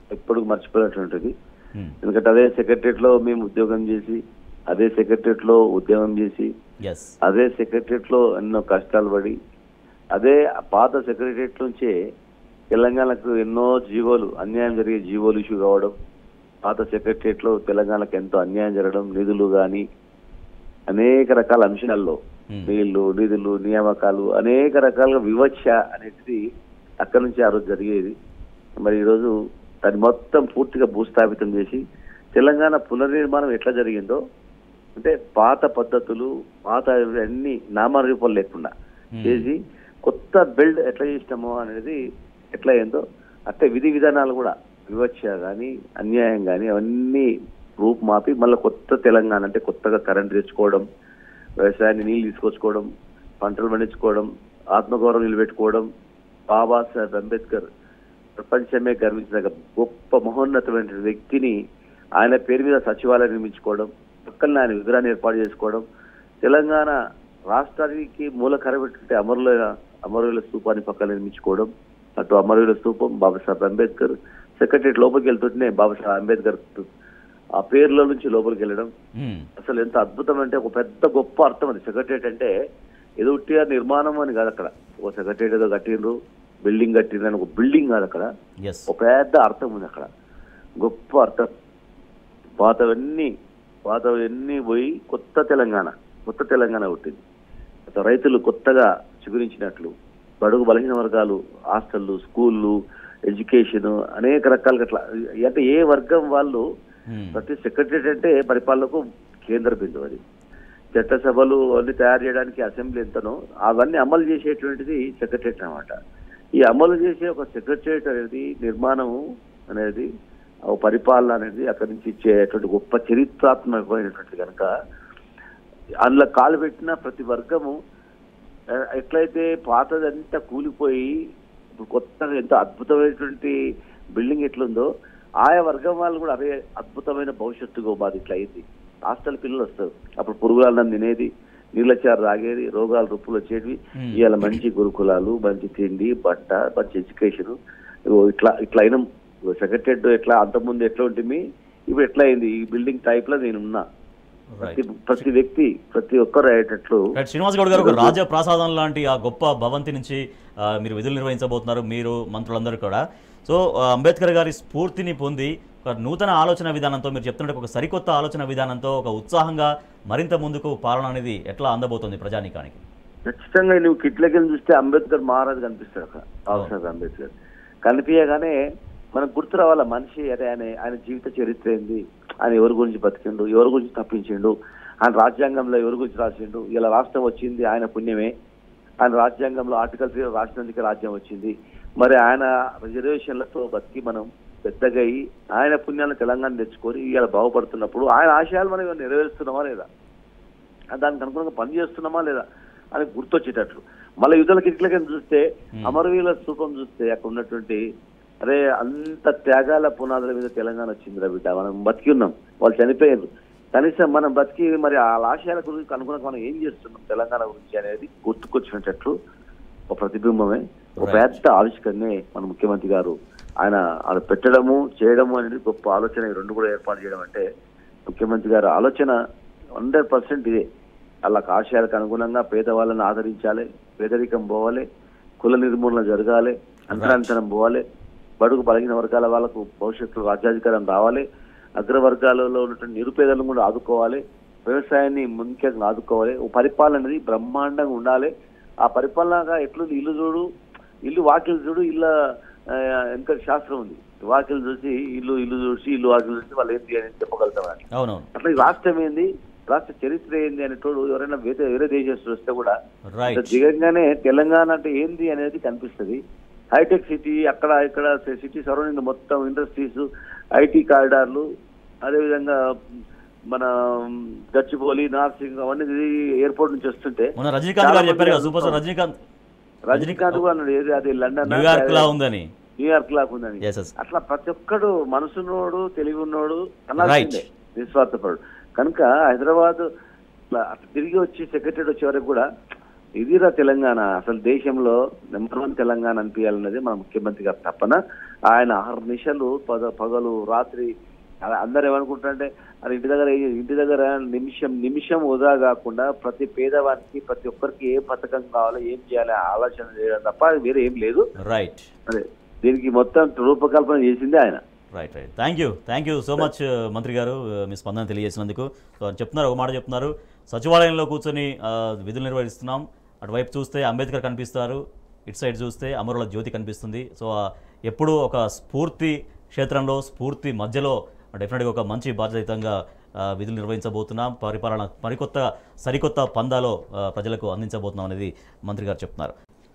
ఎప్పుడు మర్చిపోయినటువంటిది Hmm. ఎందుకంటే అదే సెక్రటరియట్ లో మేము ఉద్యోగం చేసి అదే సెక్రటరియట్ లో ఉద్యమం చేసి ఎస్ అదే సెక్రటరియట్ లో ఎన్నో కష్టాలు పడి అదే పాత సెక్రటరియట్ నుంచే తెలంగాణకు ఎన్నో జీవోలు అన్యాయం జరిగే జీవోలు ఇష్యూ కావడం పాత సెక్రటరియట్ లో తెలంగాణకు ఎంతో అన్యాయం జరగడం నిధులు గాని అనేక రకాల అంశాల్లో Hmm. నీళ్లు నిధులు నియామకాలు అనేక రకాలుగా వివక్ష అనేది అక్కడి నుంచి ఆ రోజు జరిగేది మరి ఈరోజు దాన్ని మొత్తం పూర్తిగా భూస్థాపితం చేసి తెలంగాణ పునర్నిర్మాణం ఎట్లా జరిగిందో అంటే పాత పద్ధతులు పాత అన్ని నామరూపాలు లేకుండా Hmm. చేసి కొత్త బిల్డ్ ఎట్లా చేసినామో అనేది ఎట్లా అయిందో అట్టే విధి విధానాలు కూడా వివక్ష కానీ అన్యాయం కానీ అవన్నీ రూపుమాపి మళ్ళీ కొత్త తెలంగాణ అంటే కొత్తగా కరెంట్ తెచ్చుకోవడం వ్యవసాయాన్ని నీళ్ళు తీసుకొచ్చుకోవడం పంటలు పండించుకోవడం ఆత్మగౌరవం నిలబెట్టుకోవడం బాబాసాహెబ్ అంబేద్కర్ ప్రపంచమే గర్వించిన గొప్ప మహోన్నతమైన వ్యక్తిని ఆయన పేరు మీద సచివాలయం నిర్మించుకోవడం పక్కన ఆయన విగ్రహాన్ని ఏర్పాటు చేసుకోవడం తెలంగాణ రాష్ట్రానికి మూల కరబెట్టే అమరుల అమరుల స్తూపాన్ని పక్కన నిర్మించుకోవడం అటు అమరుల స్తూపం బాబాసాహెబ్ అంబేద్కర్ సెక్రటరీ లోపలికి వెళ్తుంటేనే బాబాసాహెబ్ అంబేద్కర్ ఆ పేర్ల నుంచి లోపలికి వెళ్ళడం Hmm. అసలు ఎంత అద్భుతం అంటే ఒక పెద్ద గొప్ప అర్థం అది సెక్రటరేట్ అంటే ఏదో ఉట్టిగా నిర్మాణం అని కాదు అక్కడ ఒక సెక్రటరేట్ ఏదో కట్టిండ్రు బిల్డింగ్ కట్టిండ్రు అని ఒక బిల్డింగ్ కాదు అక్కడ ఎస్ ఒక పెద్ద అర్థం ఉంది అక్కడ గొప్ప అర్థం పాతవన్నీ పాతవన్నీ పోయి కొత్త తెలంగాణ కొత్త తెలంగాణ పుట్టింది కొత్త రైతులు కొత్తగా చిగురించినట్లు బడుగు బలహీన వర్గాలు హాస్టళ్ళు స్కూళ్ళు ఎడ్యుకేషన్ అనేక రకాలుగా అట్లా అంటే ఏ వర్గం వాళ్ళు Hmm. ప్రతి సెక్రటరేట్ అంటే పరిపాలనకు కేంద్ర బిందువు అది చట్టసభలు అన్ని తయారు చేయడానికి అసెంబ్లీ ఎంతనో అవన్నీ అమలు చేసేటువంటిది సెక్రటరేట్ అన్నమాట ఈ అమలు చేసే ఒక సెక్రటరేట్ అనేది నిర్మాణం అనేది ఒక పరిపాలన అనేది అక్కడి నుంచి ఇచ్చేటువంటి గొప్ప చరిత్రాత్మకమైనటువంటి కనుక అందులో కాలు పెట్టిన ప్రతి వర్గము ఆ, ఎట్లయితే పాతదంతా కూలిపోయి ఇప్పుడు కొత్తగా ఎంతో అద్భుతమైనటువంటి బిల్డింగ్ ఎట్లుందో ఆయా వర్గం వాళ్ళు కూడా అదే అద్భుతమైన భవిష్యత్తు బాధ ఇట్లా అయింది హాస్టల్ పిల్లలు వస్తారు అప్పుడు పురుగులన్నం తినేది నీళ్ళచారు తాగేది రోగాలు రుప్పులు వచ్చేవి Hmm. ఇవాళ మంచి గురుకులాలు మంచి తిండి బట్ట మంచి ఎడ్యుకేషన్ ఇట్లా ఇట్లా అయినా సెక్రటరేట్ ఎట్లా అంతకుముందు ఎట్లా ఉంటుంది ఇప్పుడు ఎట్లా అయింది ఈ బిల్డింగ్ టైప్ లో నేను ఉన్నా ప్రతి ప్రతి వ్యక్తి ప్రతి ఒక్కరు అయ్యేటట్లు రైట్ శ్రీనివాస్ గౌడ్ గారు ఒక రాజ ప్రాసాదం లాంటి ఆ గొప్ప భవంతి నుంచి ఆ, మీరు విధులు నిర్వహించబోతున్నారు మీరు మంత్రులందరూ కూడా సో ఆ, అంబేద్కర్ గారి స్ఫూర్తిని పొంది ఒక నూతన ఆలోచన విధానంతో మీరు చెప్తుంటే ఒక సరికొత్త ఆలోచన విధానంతో ఒక ఉత్సాహంగా మరింత ముందుకు పాలన అనేది ఎట్లా అందబోతుంది ప్రజానీకానికి ఖచ్చితంగా నువ్వు కిట్లకెళ్ళి చూస్తే అంబేద్కర్ మహారాజ్ కనిపిస్తాడు అక్కడ బాబాసాహెబ్ అంబేద్కర్ కనిపించగానే మనకు గుర్తు రావాల మనిషి అదే ఆయన ఆయన జీవిత చరిత్ర ఏంది ఆయన ఎవరి గురించి బతికిండు ఎవరి గురించి తప్పించిండు ఆయన రాజ్యాంగంలో ఎవరి గురించి రాసిండు ఇలా రాష్ట్రం వచ్చింది ఆయన పుణ్యమే ఆయన రాజ్యాంగంలో ఆర్టికల్ త్రీ రాసినందుకే రాజ్యం వచ్చింది మరి ఆయన రిజర్వేషన్లతో బతికి మనం పెద్దగా అయ్యి ఆయన పుణ్యాన్ని తెలంగాణ తెచ్చుకొని ఇలా బాగుపడుతున్నప్పుడు ఆయన ఆశయాలు మనం ఏమైనా నెరవేరుస్తున్నామా లేదా ఆ దానికి అనుగుణంగా పని చేస్తున్నామా లేదా అని గుర్తొచ్చేటట్లు మళ్ళీ యుద్ధల కిట్లకని చూస్తే అమరవీరుల స్థూపం చూస్తే అక్కడ ఉన్నటువంటి అరే అంత త్యాగాల పునాదుల మీద తెలంగాణ వచ్చిందిరా బిడ్డ మనం బతికి ఉన్నాం వాళ్ళు చనిపోయారు కనీసం మనం బతికి మరి ఆ ఆశయాల గురించి అనుగుణంగా మనం ఏం చేస్తున్నాం తెలంగాణ గురించి అనేది గుర్తుకొచ్చినట్లు ఒక ప్రతిబింబమే ఒక Right. పెద్ద ఆవిష్కరణే మన ముఖ్యమంత్రి గారు ఆయన అది పెట్టడము చేయడము అనేది గొప్ప ఆలోచన ఈ రెండు కూడా ఏర్పాటు చేయడం అంటే ముఖ్యమంత్రి గారి ఆలోచన హండ్రెడ్ పర్సెంట్ ఇదే వాళ్ళకి ఆశయాలకు అనుగుణంగా పేదవాళ్ళని ఆదరించాలి పేదరికం పోవాలి కుల నిర్మూలన జరగాలి అంతరాంతరం పోవాలి బడుగు బలగిన వర్గాల వాళ్ళకు భవిష్యత్తులో రాజ్యాధికారం రావాలి అగ్రవర్గాలలో ఉన్నటువంటి నిరుపేదలను కూడా ఆదుకోవాలి వ్యవసాయాన్ని ముఖ్యంగా ఆదుకోవాలి ఓ పరిపాలన అనేది బ్రహ్మాండంగా ఉండాలి ఆ పరిపాలనగా ఎట్లుంది ఇల్లు చూడు ఇల్లు వాకిలు చూడు ఇల్లు ఎంత శాస్త్రం ఉంది వాకిలు చూసి ఇల్లు ఇల్లు చూసి ఇల్లు వాకిలు చూసి వాళ్ళు ఏంటి అని చెప్పగలుగుతాం అని అవునవును అట్లా ఈ రాష్ట్రం ఏంది రాష్ట్ర చరిత్ర ఏంది అనేటోడు ఎవరైనా వేరే వేరే దేశస్తులు వస్తే కూడా రైట్ దిగంగానే తెలంగాణ అంటే ఏంది అనేది కనిపిస్తది హైటెక్ సిటీ అక్కడ ఇక్కడ సిటీ సరౌండింగ్ మొత్తం ఇండస్ట్రీస్ ఐటీ కారిడార్లు అదేవిధంగా మన గచ్చిబౌలి నార్సింగ్ అవన్నీ ఎయిర్పోర్ట్ నుంచి వస్తుంటే మొన్న రజనీకాంత్ గారు చెప్పారు కదా సూపర్ స్టార్ రజనీకాంత్ రజనీకాంత్ కూడా అన్నాడు ఏది అది లండన్ న్యూయార్క్ లా ఉందని న్యూయార్క్ లాగా ఉందని Yes, yes. అట్లా ప్రతి ఒక్కడు మనసున్నోడు తెలివి ఉన్నోడు అనాల్సిందే నిస్వార్థపడు కనుక హైదరాబాద్ ఇట్లా అట్లా తిరిగి వచ్చి సెక్రటరీ వచ్చే వరకు కూడా ఇదిరా తెలంగాణ అసలు దేశంలో నెంబర్ వన్ తెలంగాణ అనిపించాలన్నది మన ముఖ్యమంత్రి గారు తప్పన ఆయన ఆరు నిమిషాలు పద పగలు రాత్రి అలా అందరు ఏమనుకుంటారంటే అది ఇంటి దగ్గర ఏ- ఇంటి దగ్గర నిమిషం నిమిషం వృధా కాకుండా ప్రతి పేదవానికి ప్రతి ఒక్కరికి ఏ పథకం కావాలో ఏం చేయాలి ఆలోచన చేయడం తప్ప అది వేరే ఏం లేదు రైట్ అదే దీనికి మొత్తం రూపకల్పన చేసింది ఆయన right right thank you thank you so much మంత్రి గారు uh, మీ స్పందన తెలియజేసినందుకు సో చెప్తున్నారు ఒక మాట చెప్తున్నారు సచివాలయంలో కూర్చొని uh, విధులు నిర్వహిస్తున్నాం అటువైపు చూస్తే అంబేద్కర్ కనిపిస్తారు ఇటు సైడ్ చూస్తే అమరుల జ్యోతి కనిపిస్తుంది సో uh, ఎప్పుడూ ఒక స్ఫూర్తి క్షేత్రంలో స్ఫూర్తి మధ్యలో డెఫినెట్గా ఒక మంచి బాధ్యతంగా uh, విధులు నిర్వహించబోతున్నాం పరిపాలన మరికొత్త సరికొత్త పందాలో uh, ప్రజలకు అందించబోతున్నాం అనేది మంత్రి గారు చెప్తున్నారు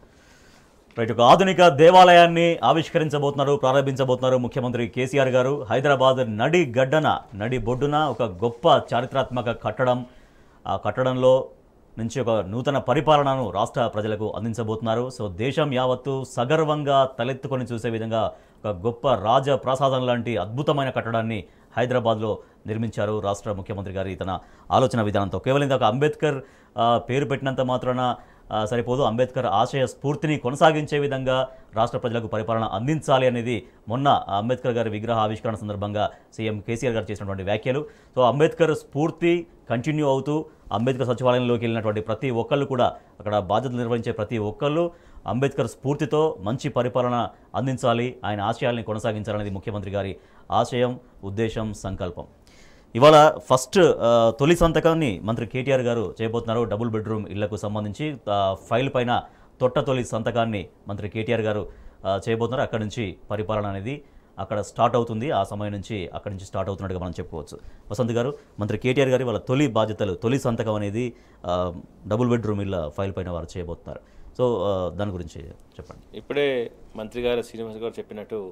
రైట్ ఒక ఆధునిక దేవాలయాన్ని ఆవిష్కరించబోతున్నారు ప్రారంభించబోతున్నారు ముఖ్యమంత్రి కేసీఆర్ గారు హైదరాబాద్ నడి గడ్డన నడి బొడ్డున ఒక గొప్ప చారిత్రాత్మక కట్టడం ఆ కట్టడంలో నుంచి ఒక నూతన పరిపాలనను రాష్ట్ర ప్రజలకు అందించబోతున్నారు సో దేశం యావత్తు సగర్వంగా తలెత్తుకొని చూసే విధంగా ఒక గొప్ప రాజ ప్రసాదం లాంటి అద్భుతమైన కట్టడాన్ని హైదరాబాద్లో నిర్మించారు రాష్ట్ర ముఖ్యమంత్రి గారి తన ఆలోచన విధానంతో కేవలం ఇది ఒక అంబేద్కర్ ఆ, పేరు పెట్టినంత మాత్రాన ఆ, సరిపోదు అంబేద్కర్ ఆశయ స్ఫూర్తిని కొనసాగించే విధంగా రాష్ట్ర ప్రజలకు పరిపాలన అందించాలి అనేది మొన్న ఆ అంబేద్కర్ గారి విగ్రహ ఆవిష్కరణ సందర్భంగా సీఎం కేసీఆర్ గారు చేసినటువంటి వ్యాఖ్యలు సో అంబేద్కర్ స్ఫూర్తి కంటిన్యూ అవుతూ అంబేద్కర్ సచివాలయంలోకి వెళ్ళినటువంటి ప్రతి ఒక్కళ్ళు కూడా అక్కడ బాధ్యతలు నిర్వహించే ప్రతి ఒక్కళ్ళు అంబేద్కర్ స్ఫూర్తితో మంచి పరిపాలన అందించాలి ఆయన ఆశయాల్ని కొనసాగించాలనేది ముఖ్యమంత్రి గారి ఆశయం ఉద్దేశం సంకల్పం ఇవాళ ఫస్ట్ ఆ, తొలి సంతకాన్ని మంత్రి కేటీఆర్ గారు చేయబోతున్నారు డబుల్ బెడ్రూమ్ ఇళ్లకు సంబంధించి ఆ, ఫైల్ పైన తొట్ట తొలి సంతకాన్ని మంత్రి కేటీఆర్ గారు ఆ, చేయబోతున్నారు అక్కడి నుంచి పరిపాలన అనేది అక్కడ స్టార్ట్ అవుతుంది ఆ సమయం నుంచి అక్కడి నుంచి స్టార్ట్ అవుతున్నట్టుగా మనం చెప్పుకోవచ్చు వసంత్ గారు మంత్రి కేటీఆర్ గారి వాళ్ళ తొలి బాధ్యతలు తొలి సంతకం అనేది ఆ, డబుల్ బెడ్రూమ్ ఇళ్ళ ఫైల్ పైన వారు చేయబోతున్నారు సో ఆ, దాని గురించి చెప్పండి ఇప్పుడే మంత్రి గారు శ్రీనివాస్ గారు చెప్పినట్టు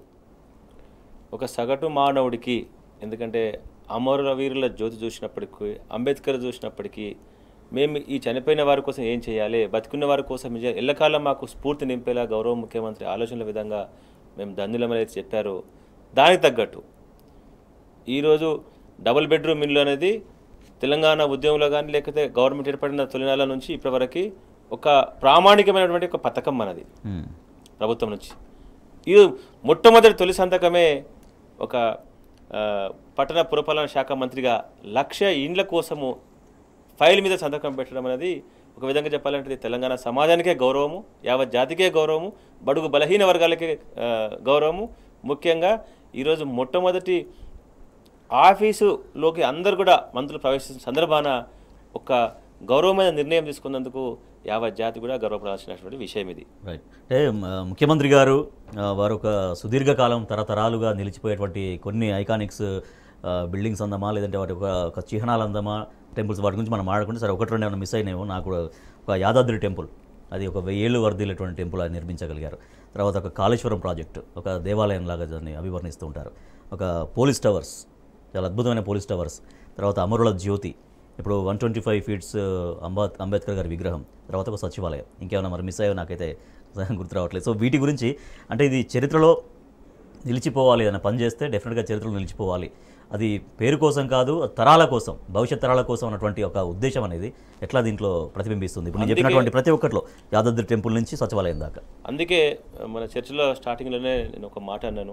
ఒక సగటు మానవుడికి ఎందుకంటే అమరుల వీరుల జ్యోతి చూసినప్పటికీ అంబేద్కర్ చూసినప్పటికీ మేము ఈ చనిపోయిన వారి కోసం ఏం చేయాలి బతికున్న వారి కోసం ఏం చేయాలి ఎల్లకాలం మాకు స్ఫూర్తి నింపేలా గౌరవ ముఖ్యమంత్రి ఆలోచనల విధంగా మేము దందులమని అయితే చెప్పారు దానికి తగ్గట్టు ఈరోజు డబుల్ బెడ్రూమ్ ఇల్లు అనేది తెలంగాణ ఉద్యమంలో కానీ లేకపోతే గవర్నమెంట్ ఏర్పడిన తొలినాల నుంచి ఇప్పటివరకు ఒక ప్రామాణికమైనటువంటి ఒక పథకం మనది మ్మ్. ప్రభుత్వం నుంచి ఇది మొట్టమొదటి తొలి సంతకమే ఒక ఆ, పట్టణ పురపాలన శాఖ మంత్రిగా లక్ష ఇండ్ల కోసము ఫైల్ మీద సంతకం పెట్టడం అనేది ఒక విధంగా చెప్పాలంటే ఇది తెలంగాణ సమాజానికే గౌరవము యావత్ జాతికే గౌరవము బడుగు బలహీన వర్గాలకే ఆ, గౌరవము ముఖ్యంగా ఈరోజు మొట్టమొదటి ఆఫీసులోకి అందరు కూడా మంత్రులు ప్రవేశించిన సందర్భాన ఒక గౌరవమైన నిర్ణయం తీసుకున్నందుకు యావత్ జాతి కూడా గర్వపడాల్సినటువంటి విషయం ఇది రైట్ అంటే మ- ముఖ్యమంత్రి గారు ఆ, వారు ఒక సుదీర్ఘకాలం తరతరాలుగా నిలిచిపోయేటువంటి కొన్ని ఐకానిక్స్ ఆ, బిల్డింగ్స్ అందమా లేదంటే వాటి ఒక ఒక చిహ్నాలు అందమా టెంపుల్స్ వాటి గురించి మనం మాట్లాడుకుంటే సరే ఒకటి రెండు ఏమైనా మిస్ అయినాయేమో నాకు కూడా ఒక యాదాద్రి టెంపుల్ అది ఒక వెయ్యేళ్ళు వర్ధిల్లేటువంటి టెంపుల్ అది నిర్మించగలిగారు తర్వాత ఒక కాళేశ్వరం ప్రాజెక్టు ఒక దేవాలయం లాగా దాన్ని అభివర్ణిస్తూ ఉంటారు ఒక పోలీస్ టవర్స్ చాలా అద్భుతమైన పోలీస్ టవర్స్ తర్వాత అమరుల జ్యోతి ఇప్పుడు వన్ ట్వంటీ ఫైవ్ ఫీట్స్ అంబా అంబేద్కర్ గారి విగ్రహం తర్వాత ఒక సచివాలయం ఇంకేమైనా మరి మిస్ అయ్యో నాకైతే గుర్తు రావట్లేదు సో వీటి గురించి అంటే ఇది చరిత్రలో నిలిచిపోవాలి ఏదైనా పని చేస్తే డెఫినెట్గా చరిత్రలో నిలిచిపోవాలి అది పేరు కోసం కాదు తరాల కోసం భవిష్యత్ తరాల కోసం అన్నటువంటి ఒక ఉద్దేశం అనేది ఎట్లా దీంట్లో ప్రతిబింబిస్తుంది ఇప్పుడు నేను అందుకే- చెప్పినటువంటి ప్రతి ఒక్కట్లో యాదాద్రి టెంపుల్ నుంచి సచివాలయం దాకా అందుకే మన చర్చలో స్టార్టింగ్లోనే నేను ఒక మాట అన్నాను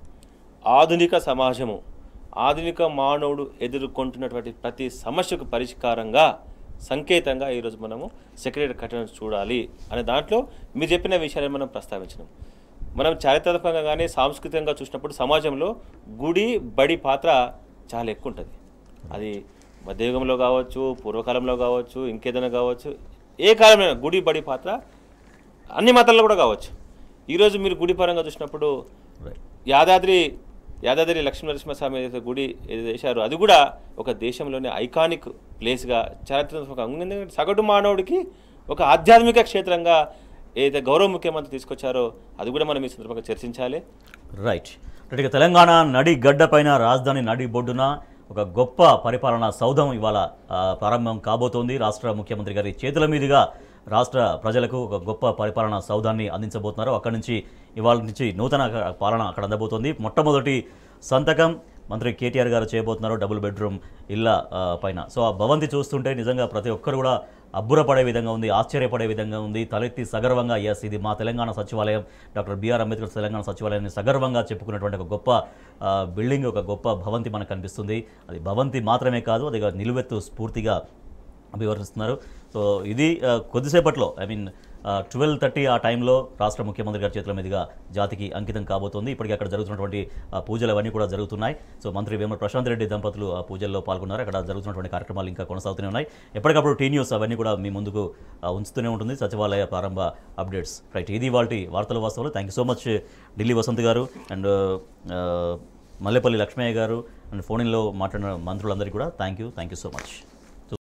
ఆధునిక సమాజము ఆధునిక మానవుడు ఎదుర్కొంటున్నటువంటి ప్రతి సమస్యకు పరిష్కారంగా సంకేతంగా ఈరోజు మనము సెక్రటరీ కట్టడం చూడాలి అనే దాంట్లో మీరు చెప్పిన విషయాన్ని మనం ప్రస్తావించినాం మనం చారిత్రాత్మకంగా కానీ సాంస్కృతికంగా చూసినప్పుడు సమాజంలో గుడి బడి పాత్ర చాలా ఎక్కువ ఉంటుంది అది మధ్యయుగంలో కావచ్చు పూర్వకాలంలో కావచ్చు ఇంకేదైనా కావచ్చు ఏ కాలంలో గుడి బడి పాత్ర అన్ని మతాల్లో కూడా కావచ్చు ఈరోజు మీరు గుడి పరంగా చూసినప్పుడు రైట్ యాదాద్రి యాదాద్రి లక్ష్మీ నరసింహస్వామి ఏదైతే గుడి ఏదైతే వేశారో అది కూడా ఒక దేశంలోని ఐకానిక్ ప్లేస్గా చారిత్రాత్మక ఎందుకంటే సగటు మానవుడికి ఒక ఆధ్యాత్మిక క్షేత్రంగా ఏదైతే గౌరవ ముఖ్యమంత్రి తీసుకొచ్చారో అది కూడా మనం ఈ సందర్భంగా చర్చించాలి రైట్ రైట్ ఇక తెలంగాణ నడి గడ్డ పైన రాజధాని నడి బొడ్డున ఒక గొప్ప పరిపాలనా సౌధం ఇవాళ ఆ, ప్రారంభం కాబోతోంది రాష్ట్ర ముఖ్యమంత్రి గారి చేతుల మీదుగా రాష్ట్ర ప్రజలకు ఒక గొప్ప పరిపాలనా సౌధాన్ని అందించబోతున్నారు అక్కడి నుంచి ఇవాళ నుంచి నూతన పాలన అక్కడ అందబోతోంది మొట్టమొదటి సంతకం మంత్రి కేటీఆర్ గారు చేయబోతున్నారు డబుల్ బెడ్రూమ్ ఇళ్ళ ఆ, పైన సో ఆ భవంతి చూస్తుంటే నిజంగా ప్రతి ఒక్కరు కూడా అబ్బురపడే విధంగా ఉంది ఆశ్చర్యపడే విధంగా ఉంది తలెత్తి సగర్వంగా ఎస్ ఇది మా తెలంగాణ సచివాలయం డాక్టర్ బిఆర్ అంబేద్కర్ తెలంగాణ సచివాలయాన్ని సగర్వంగా చెప్పుకున్నటువంటి ఒక గొప్ప ఆ, బిల్డింగ్ ఒక గొప్ప భవంతి మనకు కనిపిస్తుంది అది భవంతి మాత్రమే కాదు అది ఒక నిలువెత్తు స్ఫూర్తిగా వివరిస్తున్నారు సో ఇది ఆ, కొద్దిసేపట్లో ఐ మీన్ ట్వెల్వ్ థర్టీ ఆ టైంలో రాష్ట్ర ముఖ్యమంత్రి గారి చేతుల మీదుగా జాతికి అంకితం కాబోతోంది ఇప్పటికీ అక్కడ జరుగుతున్నటువంటి ఆ, పూజలు అవన్నీ కూడా జరుగుతున్నాయి సో మంత్రి వేమల ప్రశాంత్ రెడ్డి దంపతులు ఆ పూజల్లో పాల్గొన్నారు అక్కడ జరుగుతున్నటువంటి కార్యక్రమాలు ఇంకా కొనసాగుతూనే ఉన్నాయి ఎప్పటికప్పుడు టీ న్యూస్ అవన్నీ కూడా మీ ముందుకు ఆ, ఉంచుతూనే ఉంటుంది సచివాలయ ప్రారంభ అప్డేట్స్ రైట్ ఇది వాళ్ళ వార్తల వాస్తవాలు thank you so much Delhi Vasanth గారు అండ్ మల్లెపల్లి లక్ష్మయ్య గారు అండ్ ఫోన్లో మాట్లాడిన మంత్రులందరికీ కూడా thank you thank you so much